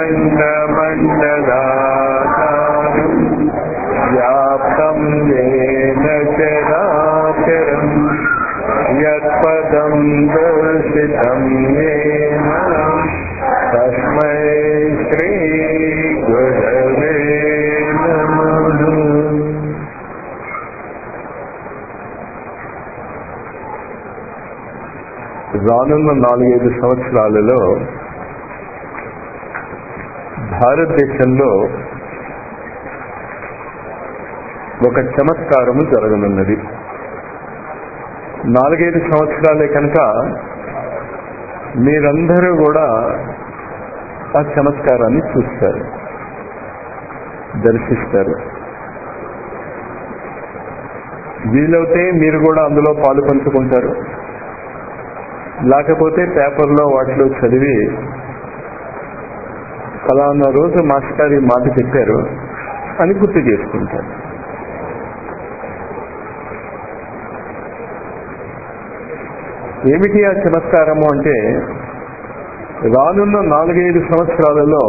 ब्रह्माण्डमण्डलाकारम् व्याप्तम् येन चराचरम् यत्पदम् दर्शितम् येन तस्मै श्रीगुरवे नमः రానున్న నాలుగైదు సంవత్సరాలలో భారతదేశంలో ఒక చమత్కారము జరగనున్నది నాలుగైదు సంవత్సరాలే కనుక మీరందరూ కూడా ఆ చమత్కారాన్ని చూస్తారు దర్శిస్తారు వీలవుతే మీరు కూడా అందులో పాలు పంచుకుంటారు లేకపోతే పేపర్లో వాటిలో చదివి ఫలానా రోజు మాస్టర్ ఈ మాట చెప్పారు అని గుర్తు చేసుకుంటారు ఏమిటి ఆ చమత్కారము అంటే రానున్న నాలుగైదు సంవత్సరాలలో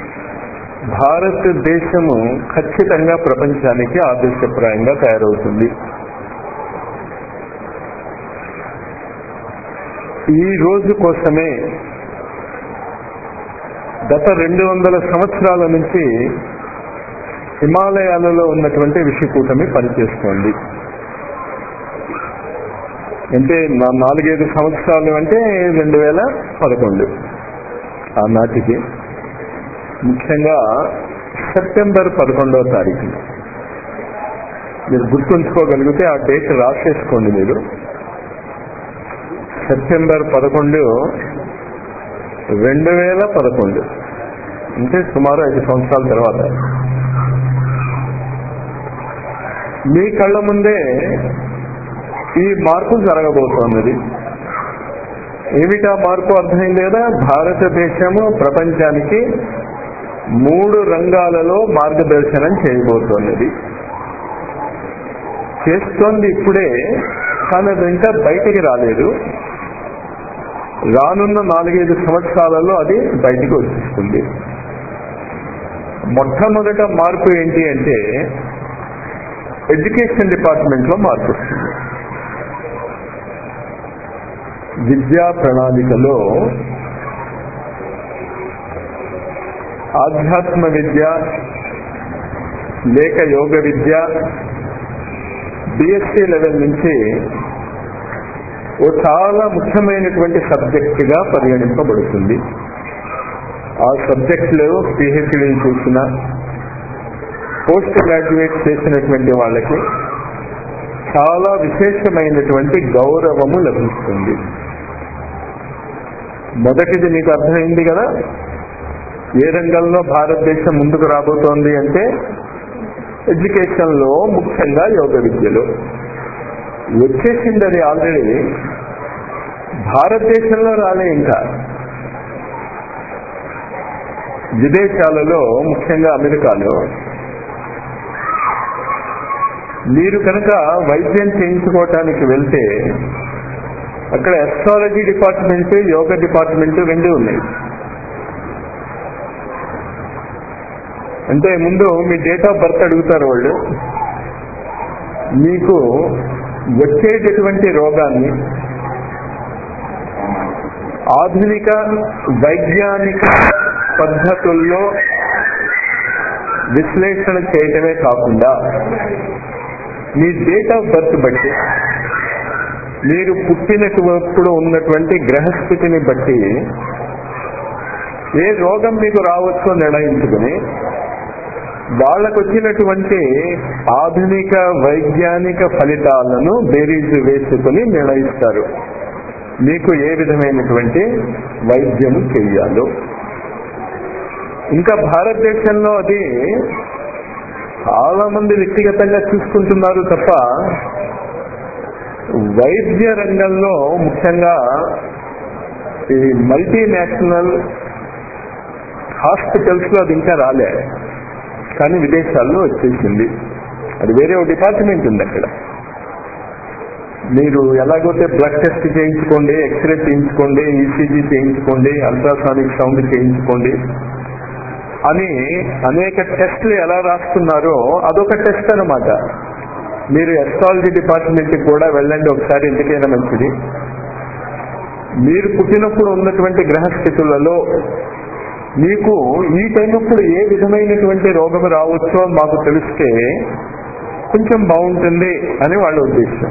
భారతదేశము ఖచ్చితంగా ప్రపంచానికి ఆదర్శప్రాయంగా తయారవుతుంది ఈ రోజు కోసమే గత రెండు వందల సంవత్సరాల నుంచి హిమాలయాలలో ఉన్నటువంటి విషికూటమి పనిచేస్తోంది అంటే నా నాలుగైదు సంవత్సరాలు అంటే రెండు వేల పదకొండు ఆనాటికి ముఖ్యంగా సెప్టెంబర్ పదకొండవ తారీఖు మీరు గుర్తుంచుకోగలిగితే ఆ డేట్ రాసేసుకోండి మీరు సెప్టెంబర్ పదకొండు రెండు వేల పదకొండు అంటే సుమారు ఐదు సంవత్సరాల తర్వాత మీ కళ్ళ ముందే ఈ మార్పు జరగబోతోన్నది ఏమిటా మార్పు అర్థమైంది కదా భారతదేశము ప్రపంచానికి మూడు రంగాలలో మార్గదర్శనం చేయబోతోన్నది చేస్తోంది ఇప్పుడే కానీ అది ఇంకా బయటికి రాలేదు రానున్న నాలుగైదు సంవత్సరాలలో అది బయటికి వచ్చేస్తుంది మొట్టమొదట మార్పు ఏంటి అంటే ఎడ్యుకేషన్ డిపార్ట్మెంట్ లో మార్పు వస్తుంది విద్యా ప్రణాళికలో ఆధ్యాత్మ విద్య లేక యోగ విద్య బిఎస్సీ లెవెల్ నుంచి ఓ చాలా ముఖ్యమైనటువంటి సబ్జెక్టుగా పరిగణింపబడుతుంది ఆ సబ్జెక్టులో పిహెచ్డీ చేసిన పోస్ట్ గ్రాడ్యుయేట్ చేసినటువంటి వాళ్ళకి చాలా విశేషమైనటువంటి గౌరవము లభిస్తుంది మొదటిది మీకు అర్థమైంది కదా ఏ రంగంలో భారతదేశం ముందుకు రాబోతోంది అంటే ఎడ్యుకేషన్ లో ముఖ్యంగా యోగ విద్యలో వచ్చేసింది అది ఆల్రెడీ భారతదేశంలో రాలే ఇంకా విదేశాలలో ముఖ్యంగా అమెరికాలో మీరు కనుక వైద్యం చేయించుకోవటానికి వెళ్తే అక్కడ ఎస్ట్రాలజీ డిపార్ట్మెంట్ యోగా డిపార్ట్మెంట్ రెండు ఉన్నాయి అంటే ముందు మీ డేట్ ఆఫ్ బర్త్ అడుగుతారు వాళ్ళు మీకు వచ్చేటటువంటి రోగాన్ని ఆధునిక వైజ్ఞానిక పద్ధతుల్లో విశ్లేషణ చేయటమే కాకుండా మీ డేట్ ఆఫ్ బర్త్ బట్టి మీరు పుట్టినప్పుడు ఉన్నటువంటి గ్రహస్థితిని బట్టి ఏ రోగం మీకు రావచ్చో నిర్ణయించుకుని వాళ్ళకు వచ్చినటువంటి ఆధునిక వైజ్ఞానిక ఫలితాలను బేరీజు వేసుకుని నిర్ణయిస్తారు మీకు ఏ విధమైనటువంటి వైద్యము చెయ్యాలో ఇంకా భారతదేశంలో అది చాలా మంది వ్యక్తిగతంగా చూసుకుంటున్నారు తప్ప వైద్య రంగంలో ముఖ్యంగా ఈ మల్టీనేషనల్ హాస్పిటల్స్ లో అది ఇంకా రాలే కానీ విదేశాల్లో వచ్చేసింది అది వేరే ఒక డిపార్ట్మెంట్ ఉంది అక్కడ మీరు ఎలాగైతే బ్లడ్ టెస్ట్ చేయించుకోండి ఎక్స్రే చేయించుకోండి ఈసీజీ చేయించుకోండి అల్ట్రాసానిక్ సౌండ్ చేయించుకోండి అని అనేక టెస్ట్లు ఎలా రాస్తున్నారో అదొక టెస్ట్ అన్నమాట మీరు ఎస్ట్రాలజీ డిపార్ట్మెంట్ కూడా వెళ్ళండి ఒకసారి ఎందుకైనా మంచిది మీరు పుట్టినప్పుడు ఉన్నటువంటి గ్రహస్థితులలో మీకు ఈ టైంప్పుడు ఏ విధమైనటువంటి రోగం రావచ్చో మాకు తెలిస్తే కొంచెం బాగుంటుంది అని వాళ్ళ ఉద్దేశం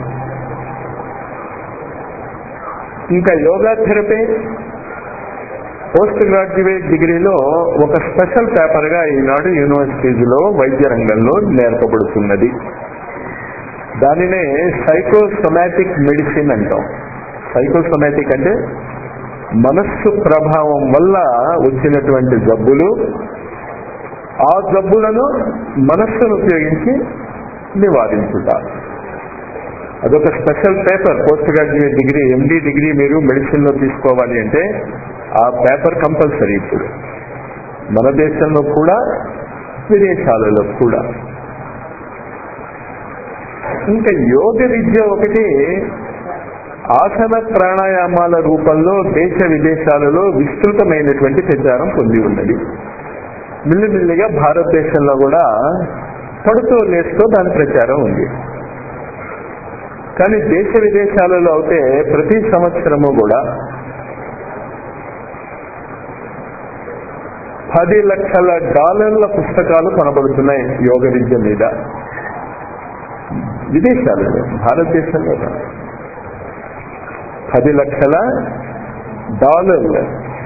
ఇంకా యోగా థెరపీ పోస్ట్ గ్రాడ్యుయేట్ డిగ్రీలో ఒక స్పెషల్ పేపర్ గా ఈనాడు యూనివర్సిటీలో వైద్య రంగంలో నేర్పబడుతున్నది దానినే సైకోసొమాటిక్ మెడిసిన్ అంటాం సైకోసొమాటిక్ అంటే మనస్సు ప్రభావం వల్ల వచ్చినటువంటి జబ్బులు ఆ జబ్బులను మనస్సును ఉపయోగించి నివారించుట అదొక special paper post graduate degree MD degree మీరు మెడిసిన్ లో తీసుకోవాలి అంటే ఆ పేపర్ కంపల్సరీ ఇప్పుడు మన దేశంలో కూడా విదేశాలలో కూడా ఇంకా యోగ విద్య ఒకటి ఆసన ప్రాణాయామాల రూపంలో దేశ విదేశాలలో విస్తృతమైనటువంటి ప్రచారం పొంది ఉన్నది మిల్లిమిల్లిగా భారతదేశంలో కూడా పడుతూ లేస్తూ దాని ప్రచారం ఉంది కానీ దేశ విదేశాలలో అయితే ప్రతి సంవత్సరము కూడా పది లక్షల డాలర్ల పుస్తకాలు కనబడుతున్నాయి యోగ విద్య మీద విదేశాలలో భారతదేశంలో కాదు. పది లక్షల డాలర్లు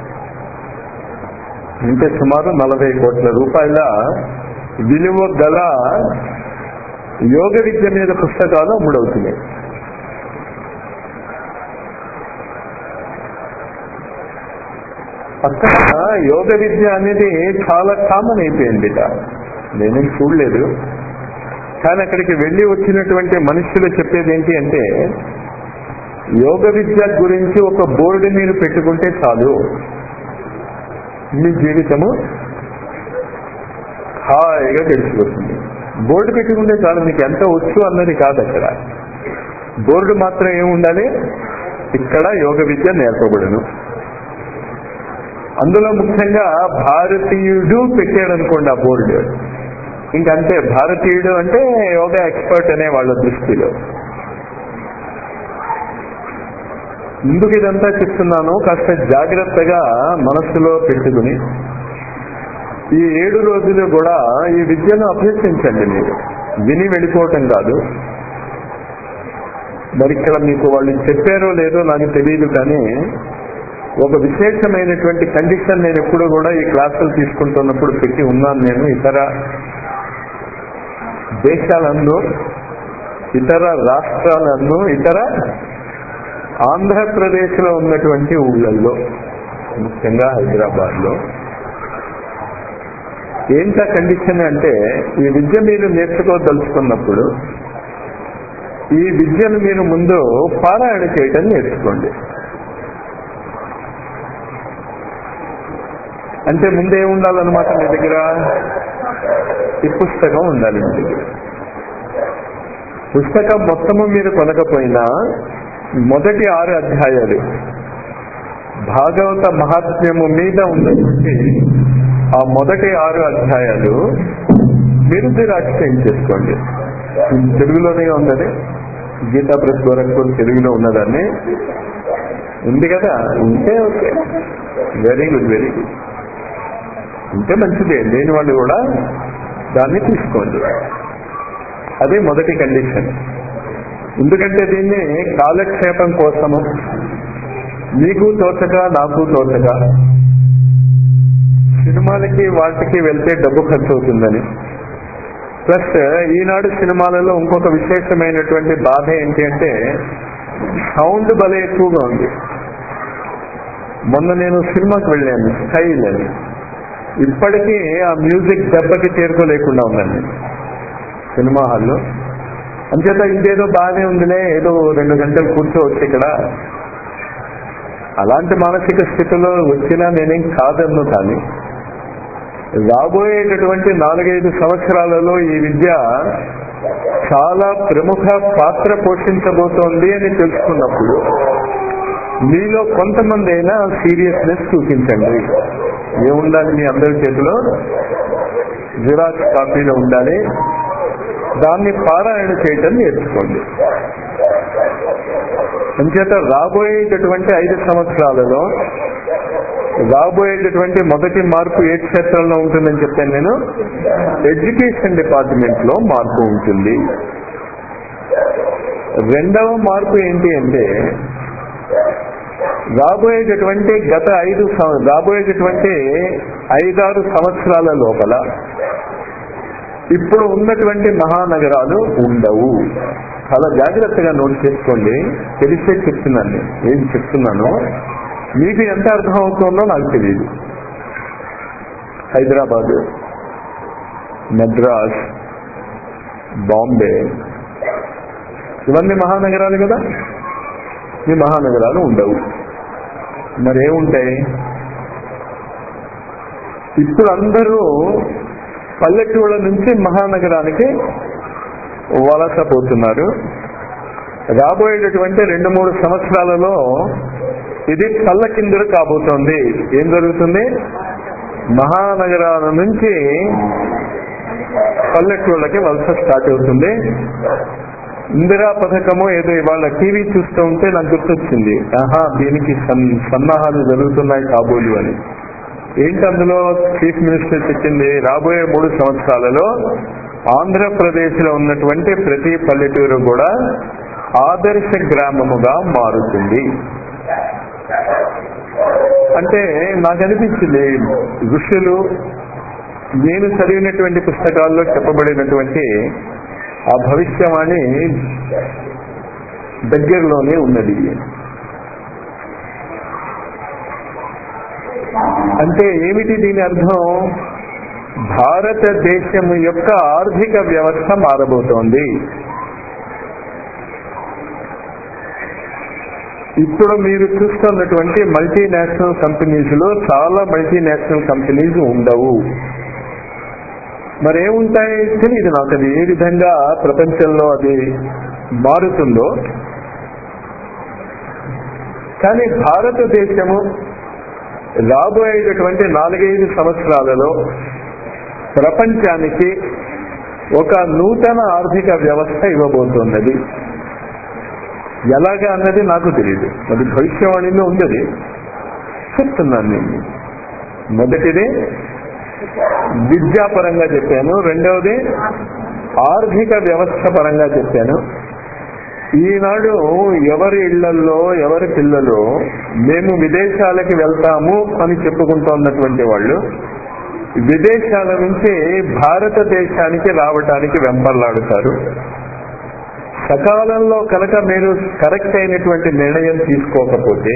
అంటే సుమారు నలభై కోట్ల రూపాయల విలువ గల యోగ విద్య మీద పుస్తకాలు అమ్ముడవుతున్నాయి అక్కడ యోగ విద్య అనేది చాలా కామన్ అయిపోయింది ఇట నేనేం చూడలేదు కానీ అక్కడికి వెళ్ళి వచ్చినటువంటి మనుషులు చెప్పేది ఏంటి అంటే యోగ విద్య గురించి ఒక బోర్డు మీరు పెట్టుకుంటే చాలు మీ జీవితము హాయిగా గడిచిపోతుంది బోర్డు పెట్టుకుంటే చాలు మీకు ఎంత వచ్చు అన్నది కాదు అక్కడ బోర్డు మాత్రం ఏముండాలి ఇక్కడ యోగ విద్య నేర్పబడును అందులో ముఖ్యంగా భారతీయుడు పెట్టాడు అనుకోండి ఆ బోర్డు ఇంకంతే భారతీయుడు అంటే యోగా ఎక్స్పర్ట్ అనే వాళ్ళ దృష్టిలో ఎందుకు ఇదంతా చెప్తున్నాను కాస్త జాగ్రత్తగా మనస్సులో పెట్టుకుని ఈ ఏడు రోజులు కూడా ఈ విద్యను అభ్యసించండి మీరు విని వెళ్ళిపోవటం కాదు మరి ఇక్కడ మీకు వాళ్ళు చెప్పారో లేదో నాకు తెలియదు కానీ ఒక విశేషమైనటువంటి కండిషన్ నేను ఎప్పుడు కూడా ఈ క్లాసులు తీసుకుంటున్నప్పుడు పెట్టి ఉన్నాను నేను ఇతర దేశాలను ఇతర రాష్ట్రాలను ఇతర ఆంధ్రప్రదేశ్ లో ఉన్నటువంటి ఊళ్ళల్లో ముఖ్యంగా హైదరాబాద్ లో ఏంట కండిషన్ అంటే ఈ విద్య మీరు నేర్చుకోదలుచుకున్నప్పుడు ఈ విద్యను మీరు ముందు పారాయణ చేయటం నేర్చుకోండి అంటే ముందే ఉండాలన్నమాట మీ దగ్గర ఈ పుస్తకం ఉండాలి మీ దగ్గర పుస్తకం మొత్తము మీరు కొనకపోయినా మొదటి ఆరు అధ్యాయాలు భాగవత మహాత్మ్యము మీద ఉన్నటువంటి ఆ మొదటి ఆరు అధ్యాయాలు మీరు జిరాక్స్ చేసుకోండి తెలుగులోనే ఉన్నది గీతా ప్రెస్ గోరఖ్పూర్ తెలుగులో ఉన్నదాన్ని ఉంది కదా ఉంటే okay very good very good ఉంటే మంచిదే లేని వాళ్ళు కూడా దాన్ని తీసుకోండి అదే మొదటి కండిషన్ ఎందుకంటే దీన్ని కాలక్షేపం కోసము మీకు తోచక నాకు తోచక సినిమాలకి వాటికి వెళ్తే డబ్బు ఖర్చు అవుతుందని ప్లస్ ఈనాడు సినిమాలలో ఇంకొక విశేషమైనటువంటి బాధ ఏంటి అంటే సౌండ్ భలే ఎక్కువగా ఉంది మొన్న నేను సినిమాకి వెళ్ళాను స్టైల్ అని ఇప్పటికీ ఆ మ్యూజిక్ దెబ్బకి చేరుకోలేకుండా ఉందండి సినిమా హాల్లో అంచేత ఇంకేదో బాగానే ఉందిలే ఏదో రెండు గంటలు కూర్చోవచ్చు ఇక్కడ అలాంటి మానసిక స్థితిలో వచ్చినా నేనేం కాదన్ను కానీ రాబోయేటటువంటి నాలుగైదు సంవత్సరాలలో ఈ విద్య చాలా ప్రముఖ పాత్ర పోషించబోతోంది అని తెలుసుకున్నప్పుడు మీలో కొంతమంది అయినా సీరియస్నెస్ చూపించండి ఏముండాలి మీ అందరి చేతిలో జిరాక్స్ కాపీలో ఉండాలి దాన్ని పారాయణ చేయటం నేర్చుకోండి అంచేత రాబోయేటటువంటి ఐదు సంవత్సరాలలో రాబోయేటటువంటి మొదటి మార్పు ఏ క్షేత్రంలో ఉంటుందని చెప్పాను నేను ఎడ్యుకేషన్ డిపార్ట్మెంట్ లో మార్పు ఉంటుంది రెండవ మార్పు ఏంటి అంటే రాబోయేటటువంటి గత ఐదు సం- రాబోయేటటువంటి ఐదారు సంవత్సరాల లోపల ఇప్పుడు ఉన్నటువంటి మహానగరాలు ఉండవు చాలా జాగ్రత్తగా నోట్ చేసుకోండి తెలిసే చెప్తున్నాను నేను ఏం చెప్తున్నానో మీకు ఎంత అర్థం అవుతుందో నాకు తెలియదు హైదరాబాద్ మద్రాస్ బాంబే ఇవన్నీ మహానగరాలు కదా ఈ మహానగరాలు ఉండవు మరేముంటాయి ఇప్పుడు అందరూ పల్లెటూళ్ళ నుంచి మహానగరానికి వలస పోతున్నారు రాబోయేటటువంటి రెండు మూడు సంవత్సరాలలో ఇది పల్లకిందులు కాబోతోంది ఏం జరుగుతుంది మహానగరాల నుంచి పల్లెటూళ్ళకి వలస స్టార్ట్ అవుతుంది ఇందిరా పథకము ఏదో ఇవాళ టీవీ చూస్తూ ఉంటే నాకు గుర్తొచ్చింది ఆహా దీనికి సన్- సన్నాహాలు జరుగుతున్నాయి కాబోలు అని ఏంటి అందులో చీఫ్ మినిస్టర్ చెప్పింది రాబోయే మూడు సంవత్సరాలలో ఆంధ్రప్రదేశ్ లో ఉన్నటువంటి ప్రతి పల్లెటూరు కూడా ఆదర్శ గ్రామముగా మారుతుంది అంటే నాకు అనిపించింది ఋషులు నేను చదివినటువంటి పుస్తకాల్లో చెప్పబడినటువంటి ఆ భవిష్యవాణి దగ్గరలోనే ఉన్నది అంటే ఏమిటి దీని అర్థం భారతదేశం యొక్క ఆర్థిక వ్యవస్థ మారబోతోంది ఇప్పుడు మీరు చూస్తున్నటువంటి మల్టీనేషనల్ కంపెనీస్ లో చాలా మల్టీనేషనల్ కంపెనీస్ ఉండవు మరేముంటాయి తెలియదు నాకు అది ఏ విధంగా ప్రపంచంలో అది మారుతుందో కానీ భారతదేశము రాబోయేటటువంటి నాలుగైదు సంవత్సరాలలో ప్రపంచానికి ఒక నూతన ఆర్థిక వ్యవస్థ ఇవ్వబోతున్నది ఎలాగా అన్నది నాకు తెలియదు అది భవిష్యవాణిలో ఉన్నది చెప్తున్నాను నేను మొదటిది విద్యాపరంగా చెప్పాను రెండవది ఆర్థిక వ్యవస్థ పరంగా చెప్పాను ఈనాడు ఎవరి ఇళ్లలో ఎవరి పిల్లలు మేము విదేశాలకి వెళ్తాము అని చెప్పుకుంటున్నటువంటి వాళ్ళు విదేశాల నుంచి భారతదేశానికి రావడానికి వెంపర్లాడుతారు సకాలంలో కనుక మీరు కరెక్ట్ అయినటువంటి నిర్ణయం తీసుకోకపోతే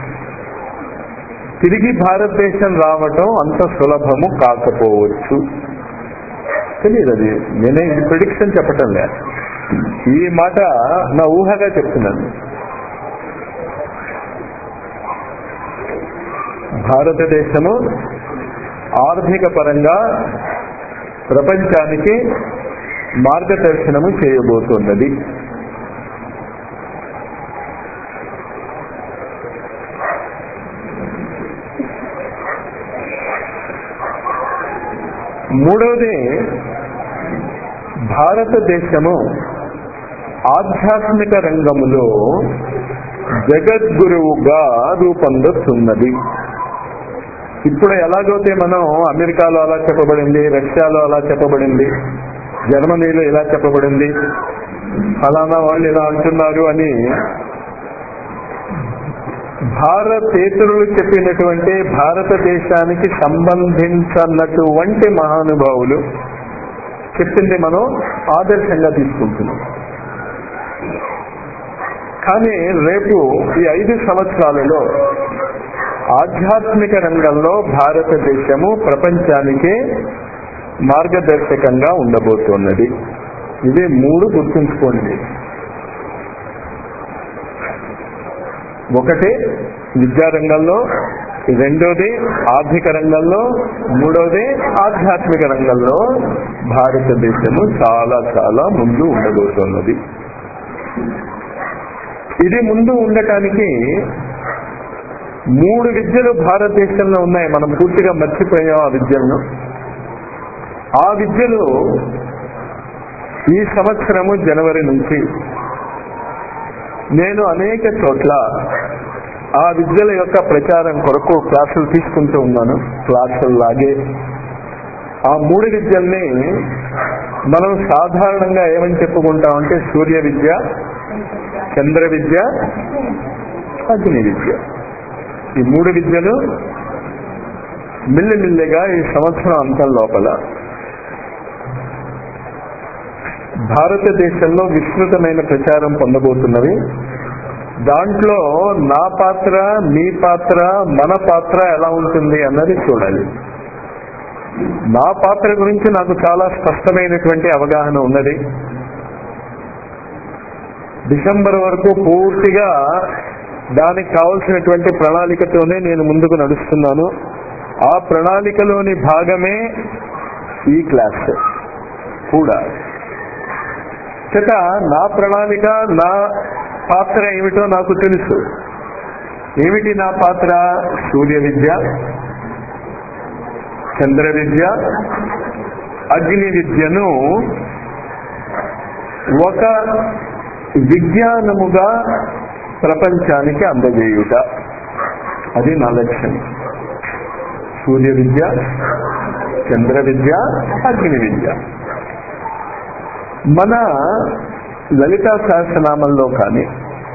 తిరిగి భారతదేశం రావటం అంత సులభము కాకపోవచ్చు తెలియదు అది నేనే ఇది ప్రిడిక్షన్ చెప్పటం లేదు ఈ మాట నా ఊహగా చెప్తున్నాను భారతదేశము ఆర్థిక పరంగా ప్రపంచానికి మార్గదర్శనము చేయబోతున్నది మూడవది భారతదేశము ఆధ్యాత్మిక రంగములో జగద్గురువుగా రూపొందుతున్నది ఇప్పుడు ఎలాగైతే మనం అమెరికాలో అలా చెప్పబడింది రష్యాలో అలా చెప్పబడింది జర్మనీలో ఇలా చెప్పబడింది ఫలానా వాళ్ళు ఇలా అంటున్నారు అని భారతేతరులు చెప్పినటువంటి భారతదేశానికి సంబంధించినటువంటి మహానుభావులు చెప్పింది మనం ఆదర్శంగా తీసుకుంటున్నాం కానీ రేపు ఈ ఐదు సంవత్సరాలలో ఆధ్యాత్మిక రంగంలో భారతదేశము ప్రపంచానికి మార్గదర్శకంగా ఉండబోతున్నది ఇవి మూడు గుర్తుంచుకోండి ఒకటి విద్యారంగంలో రెండోది ఆర్థిక రంగంలో మూడోది ఆధ్యాత్మిక రంగంలో భారతదేశము చాలా చాలా ముందు ఉండబోతున్నది ఇది ముందు ఉండటానికి మూడు విద్యలు భారతదేశంలో ఉన్నాయి మనం పూర్తిగా మర్చిపోయాం ఆ విద్యలను ఆ విద్యలు ఈ సంవత్సరము జనవరి నుంచి నేను అనేక చోట్ల ఆ విద్యల యొక్క ప్రచారం కొరకు క్లాసులు తీసుకుంటూ ఉన్నాను క్లాసులు లాగే ఆ మూడు విద్యల్ని మనం సాధారణంగా ఏమని చెప్పుకుంటామంటే సూర్య విద్య చంద్ర విద్య అగ్ని విద్య ఈ మూడు విద్యలు మిల్లిమిల్లిగా ఈ సంవత్సరం అంతం లోపల భారతదేశంలో విస్తృతమైన ప్రచారం పొందబోతున్నవి దాంట్లో నా పాత్ర మీ పాత్ర మన పాత్ర ఎలా ఉంటుంది అన్నది చూడాలి నా పాత్ర గురించి నాకు చాలా స్పష్టమైనటువంటి అవగాహన ఉన్నది డిసెంబర్ వరకు పూర్తిగా దానికి కావలసినటువంటి ప్రణాళికతోనే నేను ముందుకు నడుస్తున్నాను ఆ ప్రణాళికలోని భాగమే ఈ క్లాస్ కూడా చేత నా ప్రణాళిక నా పాత్ర ఏమిటో నాకు తెలుసు ఏమిటి నా పాత్ర సూర్య విద్య చంద్ర విద్య అగ్ని విద్యను ఒక విజ్ఞానముగా ప్రపంచానికి అందజేయుట అది నా లక్ష్యం సూర్య విద్య చంద్ర విద్య అగ్ని విద్య మన లలితా సహస్రనామంలో కానీ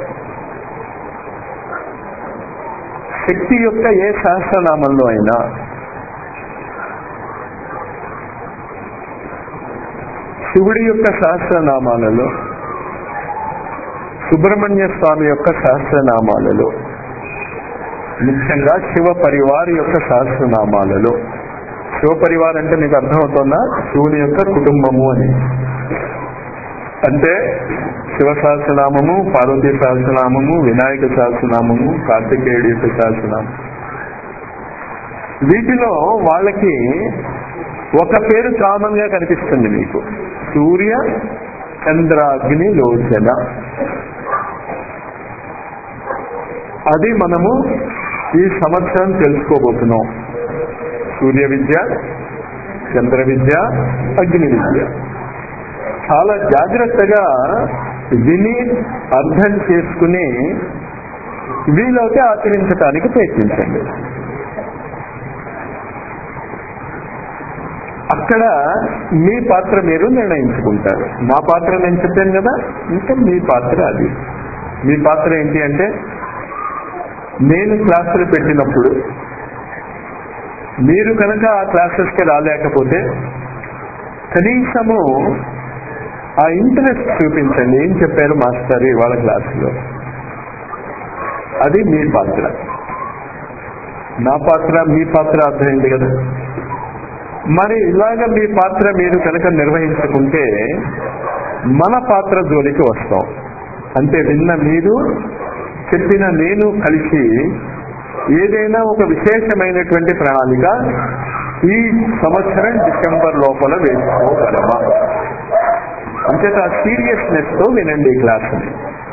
శక్తి యొక్క ఏ సహస్రనామంలో అయినా శివుడి యొక్క సహస్రనామాలలో సుబ్రహ్మణ్య స్వామి యొక్క సహస్రనామాలలో ముఖ్యంగా శివ పరివార్ యొక్క సహస్రనామాలలో శివ పరివార్ అంటే మీకు అర్థమవుతుందా శివుని యొక్క కుటుంబము అని అంటే శివ సహస్రనామము పార్వతీ సహస్రనామము వినాయక సహస్రనామము కార్తికేయుడి యొక్క సహస్రనామం వీటిలో వాళ్ళకి ఒక పేరు కామన్ గా కనిపిస్తుంది మీకు సూర్య చంద్రాగ్ని లోచన అది మనము ఈ సంవత్సరం తెలుసుకోబోతున్నాం సూర్య విద్య చంద్ర విద్య అగ్ని విద్య చాలా జాగ్రత్తగా విని అర్థం చేసుకుని వీలైతే ఆచరించడానికి ప్రయత్నించండి అక్కడ మీ పాత్ర మీరు నిర్ణయించుకుంటారు మా పాత్ర నేను చెప్పాను కదా ఇంకా మీ పాత్ర అది మీ పాత్ర ఏంటి అంటే నేను క్లాసులు పెట్టినప్పుడు మీరు కనుక ఆ క్లాసెస్కి రాలేకపోతే కనీసము ఆ ఇంట్రెస్ట్ చూపించండి ఏం చెప్పారు మాస్టర్ ఇవాళ క్లాసులో అది మీ పాత్ర నా పాత్ర మీ పాత్ర అర్థమైంది కదా మరి ఇలాగ మీ పాత్ర మీరు కనుక నిర్వహించుకుంటే మన పాత్ర జోలికి వస్తాం అంటే విన్న మీరు చెప్పిన నేను కలిసి ఏదైనా ఒక విశేషమైనటువంటి ప్రణాళిక ఈ సంవత్సరం డిసెంబర్ లోపల వేసుకోగలమా అంచేత సీరియస్నెస్ తో వినండి ఈ క్లాసుని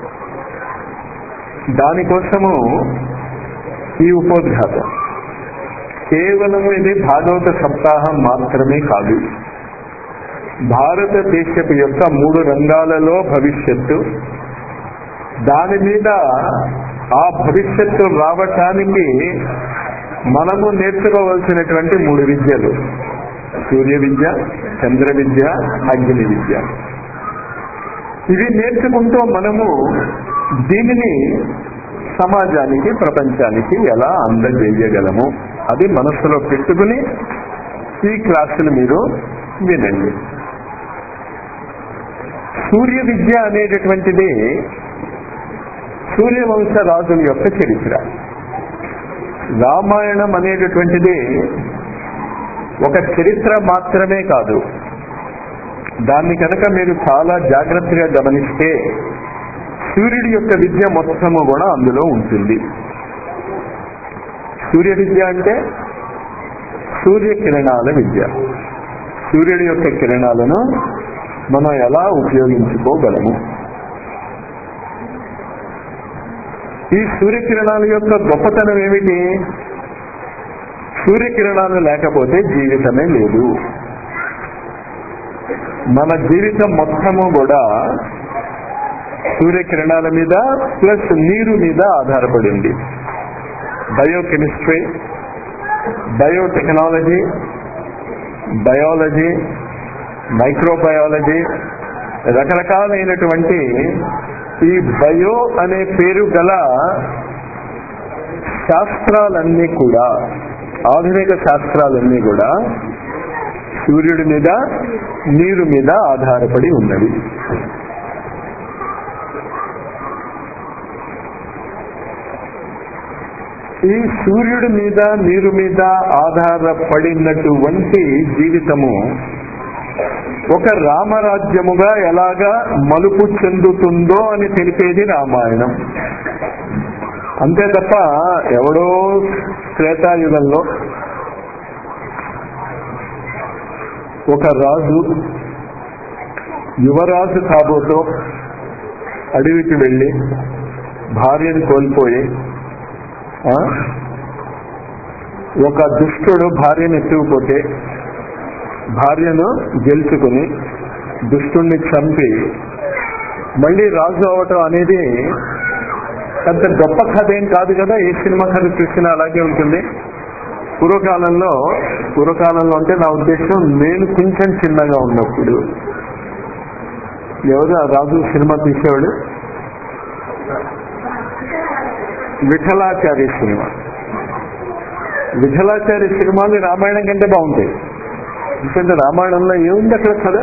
దానికోసము ఈ ఉపోద్ఘాతం కేవలం ఇది భాగవత సప్తాహం మాత్రమే కాదు భారతదేశపు యొక్క మూడు రంగాలలో భవిష్యత్తు దాని మీద ఆ భవిష్యత్తు రావటానికి మనము నేర్చుకోవలసినటువంటి మూడు విద్యలు సూర్య విద్య చంద్ర విద్య అగ్ని విద్య ఇవి నేర్చుకుంటూ మనము దీనిని సమాజానికి ప్రపంచానికి ఎలా అందజేయగలము అది మనస్సులో పెట్టుకుని ఈ క్లాసులు మీరు వినండి సూర్య విద్య అనేటటువంటిది సూర్యవంశ రాజుల యొక్క చరిత్ర రామాయణం అనేటటువంటిది ఒక చరిత్ర మాత్రమే కాదు దాన్ని కనుక మీరు చాలా జాగ్రత్తగా గమనిస్తే సూర్యుడి యొక్క విద్య మొత్తము కూడా అందులో ఉంటుంది సూర్య విద్య అంటే సూర్య కిరణాల విద్య సూర్యుడి యొక్క కిరణాలను మనం ఎలా ఉపయోగించుకోగలము ఈ సూర్యకిరణాల యొక్క గొప్పతనం ఏమిటి సూర్యకిరణాలు లేకపోతే జీవితమే లేదు మన జీవితం మొత్తము కూడా సూర్యకిరణాల మీద ప్లస్ నీరు మీద ఆధారపడింది బయోకెమిస్ట్రీ బయోటెక్నాలజీ బయాలజీ మైక్రోబయాలజీ రకరకాలైనటువంటి ఈ బయో అనే పేరు గల శాస్త్రాలన్నీ కూడా ఆధునిక శాస్త్రాలన్నీ కూడా సూర్యుడి మీద నీరు మీద ఆధారపడి ఉన్నవి ఈ సూర్యుడి మీద నీరు మీద ఆధారపడినటువంటి జీవితము ఒక రామరాజ్యముగా ఎలాగా మలుపు చెందుతుందో అని తెలిపేది రామాయణం అంతే తప్ప ఎవడో త్రేతాయుగంలో ఒక రాజు యువరాజు కాబోతో అడవికి వెళ్ళి భార్యను కోల్పోయి ఆ, ఒక దుష్టుడు భార్యను ఎత్తుకుపోతే భార్యను గెలుచుకుని దుష్టుణ్ణి చంపి మళ్ళీ రాజు అవటం అనేది అంత గొప్ప కథ ఏం కాదు కదా ఏ సినిమా కథ చూసినా అలాగే ఉంటుంది పూర్వకాలంలో పూర్వకాలంలో అంటే నా ఉద్దేశం నేను కొంచెం చిన్నగా ఉన్నప్పుడు ఎవరు ఆ రాజు సినిమా తీసేవాడు విఠలాచార్య సినిమా విఠలాచార్య సినిమాలు రామాయణం కంటే బాగుంటాయి ఎందుకంటే రామాయణంలో ఏముంది అక్కడ కథ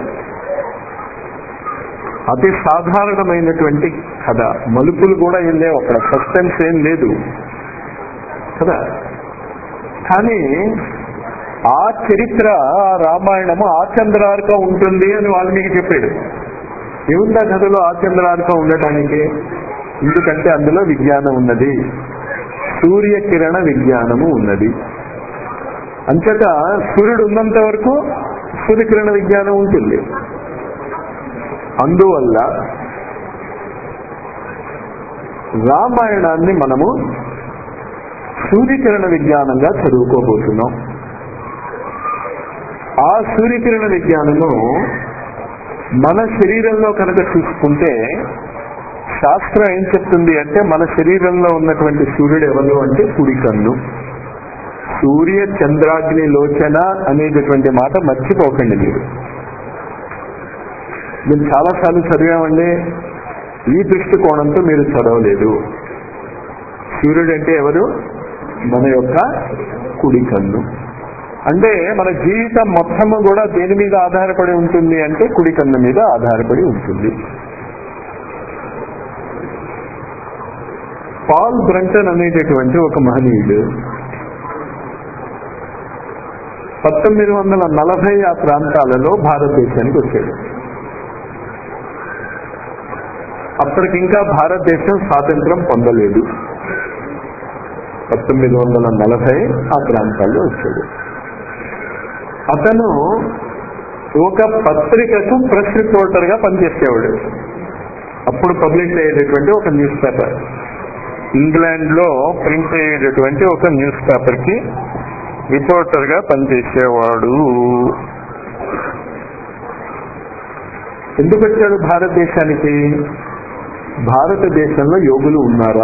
అతి సాధారణమైనటువంటి కథ మలుపులు కూడా ఏం లేవు అక్కడ సస్పెన్స్ ఏం లేదు కదా కానీ ఆ చరిత్ర ఆ రామాయణము ఆచంద్రార్క ఉంటుంది అని వాల్మీకి చెప్పాడు ఏముంది ఆ కథలో ఆచంద్రార్క ఉండటానికి ఎందుకంటే అందులో విజ్ఞానం ఉన్నది సూర్యకిరణ విజ్ఞానము ఉన్నది అంతట సూర్యుడు ఉన్నంత వరకు సూర్యకిరణ విజ్ఞానం ఉంటుంది అందువల్ల రామాయణాన్ని మనము సూర్యకిరణ విజ్ఞానంగా చదువుకోబోతున్నాం ఆ సూర్యకిరణ విజ్ఞానము మన శరీరంలో కనుక చూసుకుంటే శాస్త్రం ఏం చెప్తుంది అంటే మన శరీరంలో ఉన్నటువంటి సూర్యుడు ఎవరు అంటే కుడి కన్ను సూర్య చంద్రాగ్ని లోచన అనేటటువంటి మాట మర్చిపోకండి మీరు మేము చాలాసార్లు చదివామండి ఈ దృష్టికోణంతో మీరు చదవలేదు సూర్యుడు అంటే ఎవరు మన యొక్క కుడి కన్ను అంటే మన జీవితం మొత్తము కూడా దేని మీద ఆధారపడి ఉంటుంది అంటే కుడి కన్ను మీద ఆధారపడి ఉంటుంది పాల్ బ్రంటన్ అనేటటువంటి ఒక మహనీయుడు పంతొమ్మిది వందల నలభై ఆ ప్రాంతాలలో భారతదేశానికి వచ్చాడు అప్పటికింకా భారతదేశం స్వాతంత్రం పొందలేదు పంతొమ్మిది వందల నలభై ఆ ప్రాంతాల్లో వచ్చాడు అతను ఒక పత్రికకు ప్రెస్ రిపోర్టర్ గా పనిచేసేవాడు అప్పుడు పబ్లిష్ అయ్యేటటువంటి ఒక న్యూస్ పేపర్ ఇంగ్లాండ్ లో ప్రింట్ అయ్యేటటువంటి ఒక న్యూస్ పేపర్ కి రిపోర్టర్ గా పనిచేసేవాడు ఎందుకు వచ్చాడు భారతదేశానికి భారతదేశంలో యోగులు ఉన్నారా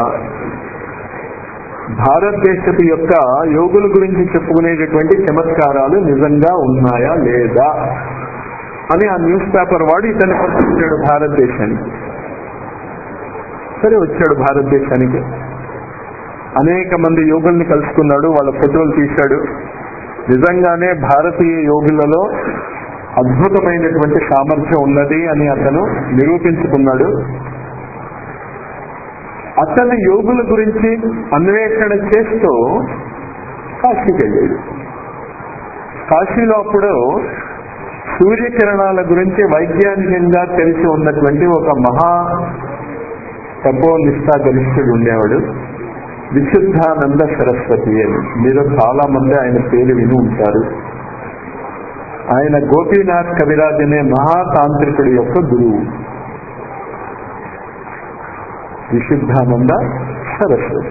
భారతదేశపు యొక్క యోగుల గురించి చెప్పుకునేటటువంటి చమత్కారాలు నిజంగా ఉన్నాయా లేదా అని ఆ న్యూస్ పేపర్ వాడు ఇతను పంపించాడు భారతదేశానికి సరే వచ్చాడు భారతదేశానికి అనేక మంది యోగుల్ని కలుసుకున్నాడు వాళ్ళ ఫోటోలు తీశాడు నిజంగానే భారతీయ యోగులలో అద్భుతమైనటువంటి సామర్థ్యం ఉన్నది అని అతను నిరూపించుకున్నాడు అతను యోగుల గురించి అన్వేషణ చేస్తూ కాశీకి వెళ్ళాడు కాశీలో అప్పుడు సూర్యకిరణాల గురించి వైజ్ఞానికంగా తెలిసి ఉన్నటువంటి ఒక మహా తపోనిష్ఠా గరిష్ఠుడు ఉండేవాడు విశుద్ధానంద సరస్వతి అని మీరు చాలా మంది ఆయన పేరు విని ఉంటారు ఆయన గోపీనాథ్ కవిరాజ్ అనే మహాతాంత్రికుడి యొక్క గురువు విశుద్ధానంద సరస్వతి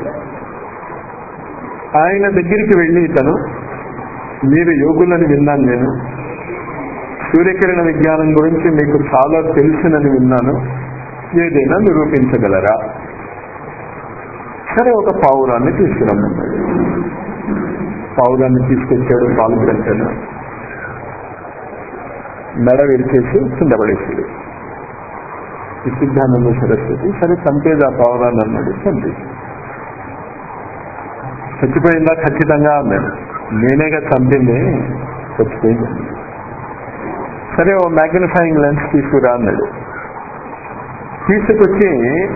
ఆయన దగ్గరికి వెళ్ళి తను మీరు యోగులని విన్నాను నేను సూర్యకిరణ విజ్ఞానం గురించి మీకు చాలా తెలుసునని విన్నాను ఏదైనా నిరూపించగలరా సరే ఒక పావురాన్ని తీసుకురమ్మన్నాడు పావురాన్ని తీసుకొచ్చాడు పాలు పెంచాడు మెడ విరిచేసి కింద పడేసాడు ఈ సిద్ధానంద సరస్వతి సరే చంపేది ఆ పావురాన్ని అన్నాడు చంపేసి చచ్చిపోయిందా ఖచ్చితంగా అన్నాడు నేనేగా చంపింది చచ్చిపోయింది సరే ఓ మ్యాగ్నిఫైయింగ్ లెన్స్ తీసుకురా అన్నాడు తీసుకొచ్చి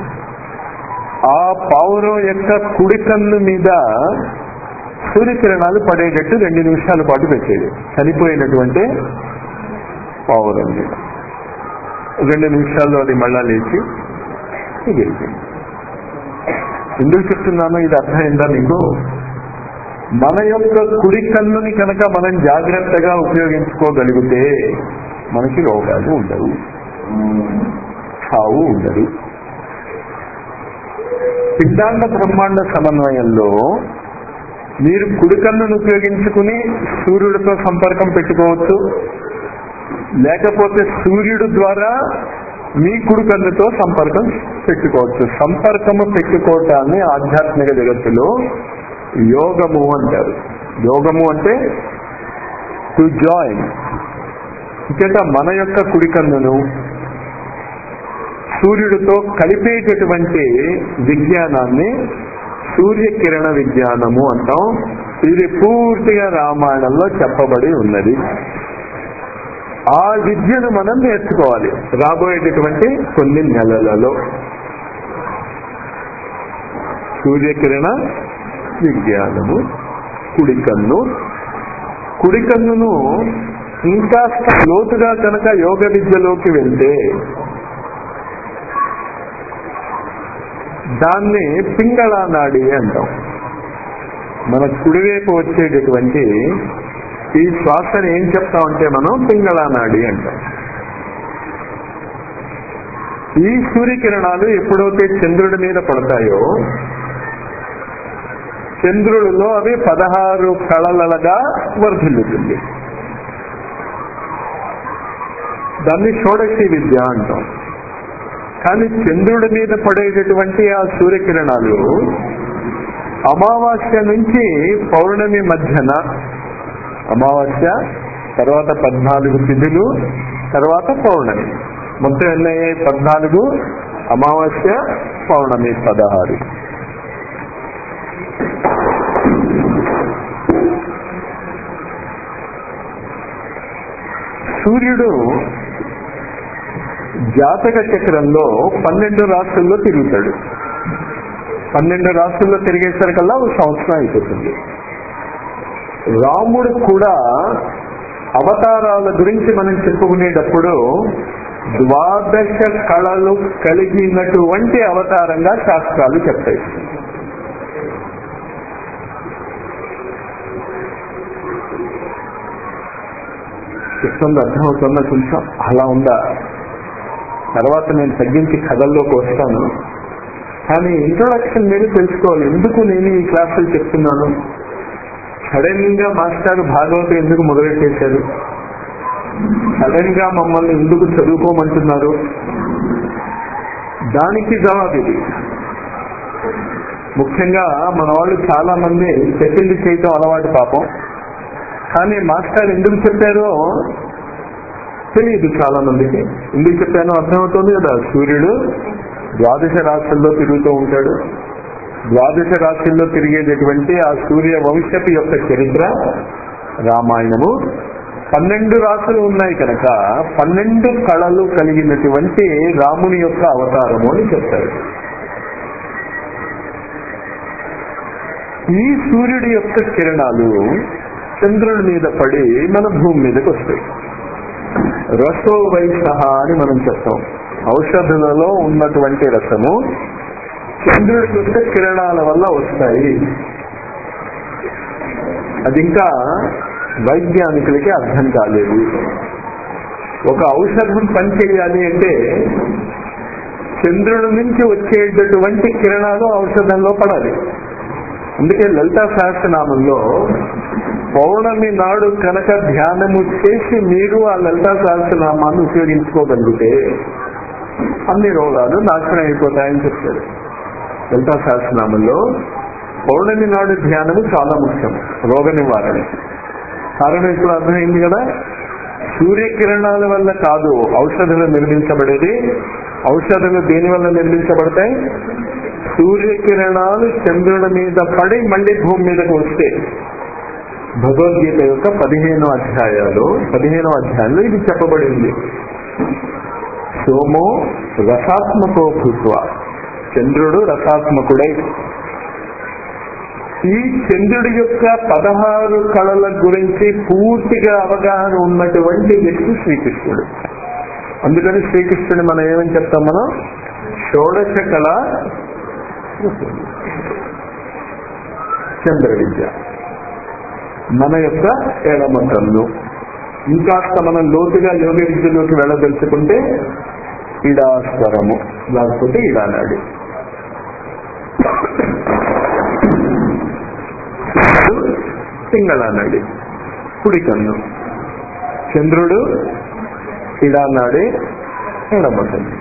ఆ పావురం యొక్క కుడి కన్ను మీద సూర్యకిరణాలు పడేటట్టు రెండు నిమిషాల పాటు పెట్టేది చనిపోయినటువంటి పావురం మీద రెండు నిమిషాల్లో అది మళ్ళా లేచి ఎగిరిపోయింది ఎందుకు చెప్తున్నాను ఇది అర్థమైందా మీకు మన యొక్క కుడి కన్నుని కనుక మనం జాగ్రత్తగా ఉపయోగించుకోగలిగితే మనకి రోగాలు ఉండవు చావు ఉండదు పిండాండ బ్రహ్మాండ సమన్వయంలో మీరు కుడి కన్నును ఉపయోగించుకుని సూర్యుడితో సంపర్కం పెట్టుకోవచ్చు లేకపోతే సూర్యుడు ద్వారా మీ కుడి కన్నుతో సంపర్కం పెట్టుకోవచ్చు సంపర్కము పెట్టుకోవటాన్ని ఆధ్యాత్మిక జగత్తులో యోగము అంటారు యోగము అంటే టు జాయిన్ ఇంకేట మన యొక్క కుడి కన్నును సూర్యుడితో కలిపేటటువంటి విజ్ఞానాన్ని సూర్యకిరణ విజ్ఞానము అంటాం ఇది పూర్తిగా రామాయణంలో చెప్పబడి ఉన్నది ఆ విద్యను మనం నేర్చుకోవాలి రాబోయేటటువంటి కొన్ని నెలలలో సూర్యకిరణ విజ్ఞానము కుడి కన్ను కుడి కన్నును ఇంకా లోతుగా కనుక యోగ విద్యలోకి వెళ్తే దాన్ని పింగళ నాడి అంటాం మన కుడివైపు వచ్చేటటువంటి ఈ శ్వాసని ఏం చెప్తామంటే మనం పింగళ నాడి అంటాం ఈ సూర్యకిరణాలు ఎప్పుడైతే చంద్రుడి మీద పడతాయో చంద్రుడిలో అవి పదహారు కళలగా వర్ధిల్లుతుంది దాన్ని షోడశి విద్య అంటాం కానీ చంద్రుడి మీద పడేటటువంటి ఆ సూర్యకిరణాలు అమావాస్య నుంచి పౌర్ణమి మధ్యన అమావాస్య తర్వాత పద్నాలుగు తిథులు తర్వాత పౌర్ణమి మొత్తం ఎన్నయ్యాయి పద్నాలుగు అమావాస్య పౌర్ణమి పదహారు సూర్యుడు జాతక చక్రంలో పన్నెండు రాష్ట్రాల్లో తిరుగుతాడు పన్నెండు రాష్ట్రాల్లో తిరిగేసరికల్లా ఒక సంవత్సరం అయిపోతుంది రాముడు కూడా అవతారాల గురించి మనం చెప్పుకునేటప్పుడు ద్వాదశ కళలు కలిగినటువంటి అవతారంగా శాస్త్రాలు చెప్తాయి చెప్తుంది అర్థమవుతుందా కొంచెం అలా ఉందా తర్వాత నేను తగ్గించి కథల్లోకి వస్తాను కానీ ఇంట్రొడక్షన్ మీరు తెలుసుకోవాలి ఎందుకు నేను ఈ క్లాసులు చెప్తున్నాను సడన్ గా మాస్టర్ భాగవతం ఎందుకు మొదలెట్టేశారు సడన్ గా మమ్మల్ని ఎందుకు చదువుకోమంటున్నారు దానికి జవాబు ఇది ముఖ్యంగా మన వాళ్ళు చాలా మంది సెటిల్డ్ చేయటం అలవాటు పాపం కానీ మాస్టర్ ఎందుకు చెప్పారో తెలియదు చాలా మందికి ఎందుకు చెప్పానో అర్థమవుతుంది కదా సూర్యుడు ద్వాదశ రాశుల్లో తిరుగుతూ ఉంటాడు ద్వాదశ రాశుల్లో తిరిగేటటువంటి ఆ సూర్య వంశపు యొక్క చరిత్ర రామాయణము పన్నెండు రాసులు ఉన్నాయి కనుక పన్నెండు కళలు కలిగినటువంటి రాముని యొక్క అవతారము అని చెప్తారు ఈ సూర్యుడి యొక్క కిరణాలు చంద్రుడి మీద పడి మన భూమి మీదకి వస్తాయి రసో వైసహ అని మనం చెప్తాం ఔషధులలో ఉన్నటువంటి రసము చంద్రుడి యొక్క కిరణాల వల్ల వస్తాయి అది ఇంకా వైజ్ఞానికులకి అర్థం కాలేదు ఒక ఔషధం పనిచేయాలి అంటే చంద్రుడి నుంచి వచ్చేటటువంటి కిరణాలు ఔషధంలో పడాలి అందుకే లలితా సహస్రనామంలో పౌర్ణమి నాడు కనుక ధ్యానము చేసి మీరు ఆ లలితా సహస్రనామాన్ని ఉపయోగించుకోగలిగితే అన్ని రోగాలు నాశనం అయిపోతాయని చెప్తారు లలితా సహస్రనామంలో పౌర్ణమి నాడు ధ్యానము చాలా ముఖ్యం రోగ నివారణ కారణం ఇప్పుడు అర్థమైంది కదా సూర్యకిరణాల వల్ల కాదు ఔషధాలు నిర్మించబడేది ఔషధాలు దేని వల్ల నిర్మించబడతాయి సూర్యకిరణాలు చంద్రుడి మీద పడి మళ్ళీ భూమి మీదకు వస్తే భగవద్గీత యొక్క పదిహేనో అధ్యాయాలు పదిహేనో అధ్యాయంలో ఇది చెప్పబడింది సోమో రసాత్మకో భూత్వ చంద్రుడు రసాత్మకుడై ఈ చంద్రుడి యొక్క పదహారు కళల గురించి పూర్తిగా అవగాహన ఉన్నటువంటి వ్యక్తి శ్రీకృష్ణుడు అందుకని శ్రీకృష్ణుడు మనం ఏమని చెప్తాం మనం షోడశ కళ చంద్ర విద్య మన యొక్క ఎడమ కన్ను ఇంకాస్త మనం లోతుగా యోగ విద్యలోకి వెళ్ళదలుచుకుంటే ఇడాస్వరము లేకపోతే ఇడానాడి పింగళానాడి కుడి కన్ను చంద్రుడు ఇడానాడి ఎడమ కన్ను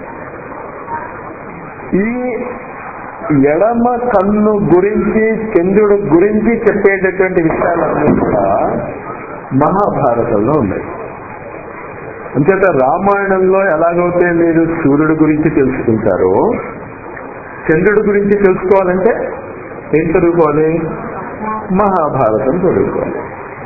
ఈ ఎడమ కన్ను గురించి చంద్రుడు గురించి చెప్పేటటువంటి విషయాలన్నీ కూడా మహాభారతంలో ఉన్నాయి అంచేత రామాయణంలో ఎలాగైతే మీరు సూర్యుడు గురించి తెలుసుకుంటారో చంద్రుడి గురించి తెలుసుకోవాలంటే ఏం చదువుకోవాలి మహాభారతం చదువుకోవాలి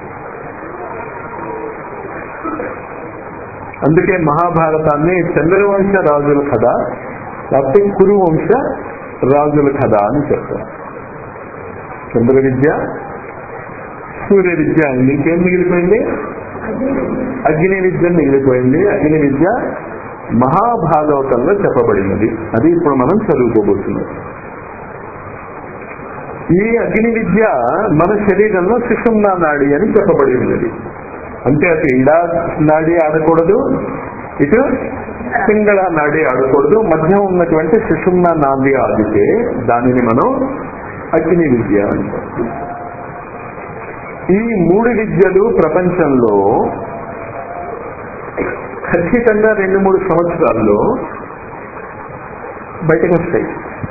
అందుకే మహాభారతాన్ని చంద్రవంశ రాజుల కథ లేకపోతే కురువంశ రాజుల కథ అని చెప్తారు చంద్ర విద్య సూర్య విద్య అయింది ఇంకేం మిగిలిపోయింది అగ్ని విద్య మిగిలిపోయింది అగ్ని విద్య మహాభాగవతంలో చెప్పబడినది అది ఇప్పుడు మనం చదువుకోబోతున్నాం ఈ అగ్ని విద్య మన శరీరంలో సుషుమ్నా నాడి అని చెప్పబడి ఉన్నది అంటే అటు ఇడా నాడి ఆడకూడదు ఇటు పింగళ నాడి ఆడకూడదు మధ్య ఉన్నటువంటి సుషుమ్నా నాడి ఆడితే దానిని మనం అగ్ని విద్య అంటాం ఈ మూడు విద్యలు ప్రపంచంలో ఖచ్చితంగా రెండు మూడు సంవత్సరాల్లో బయటకు వస్తాయి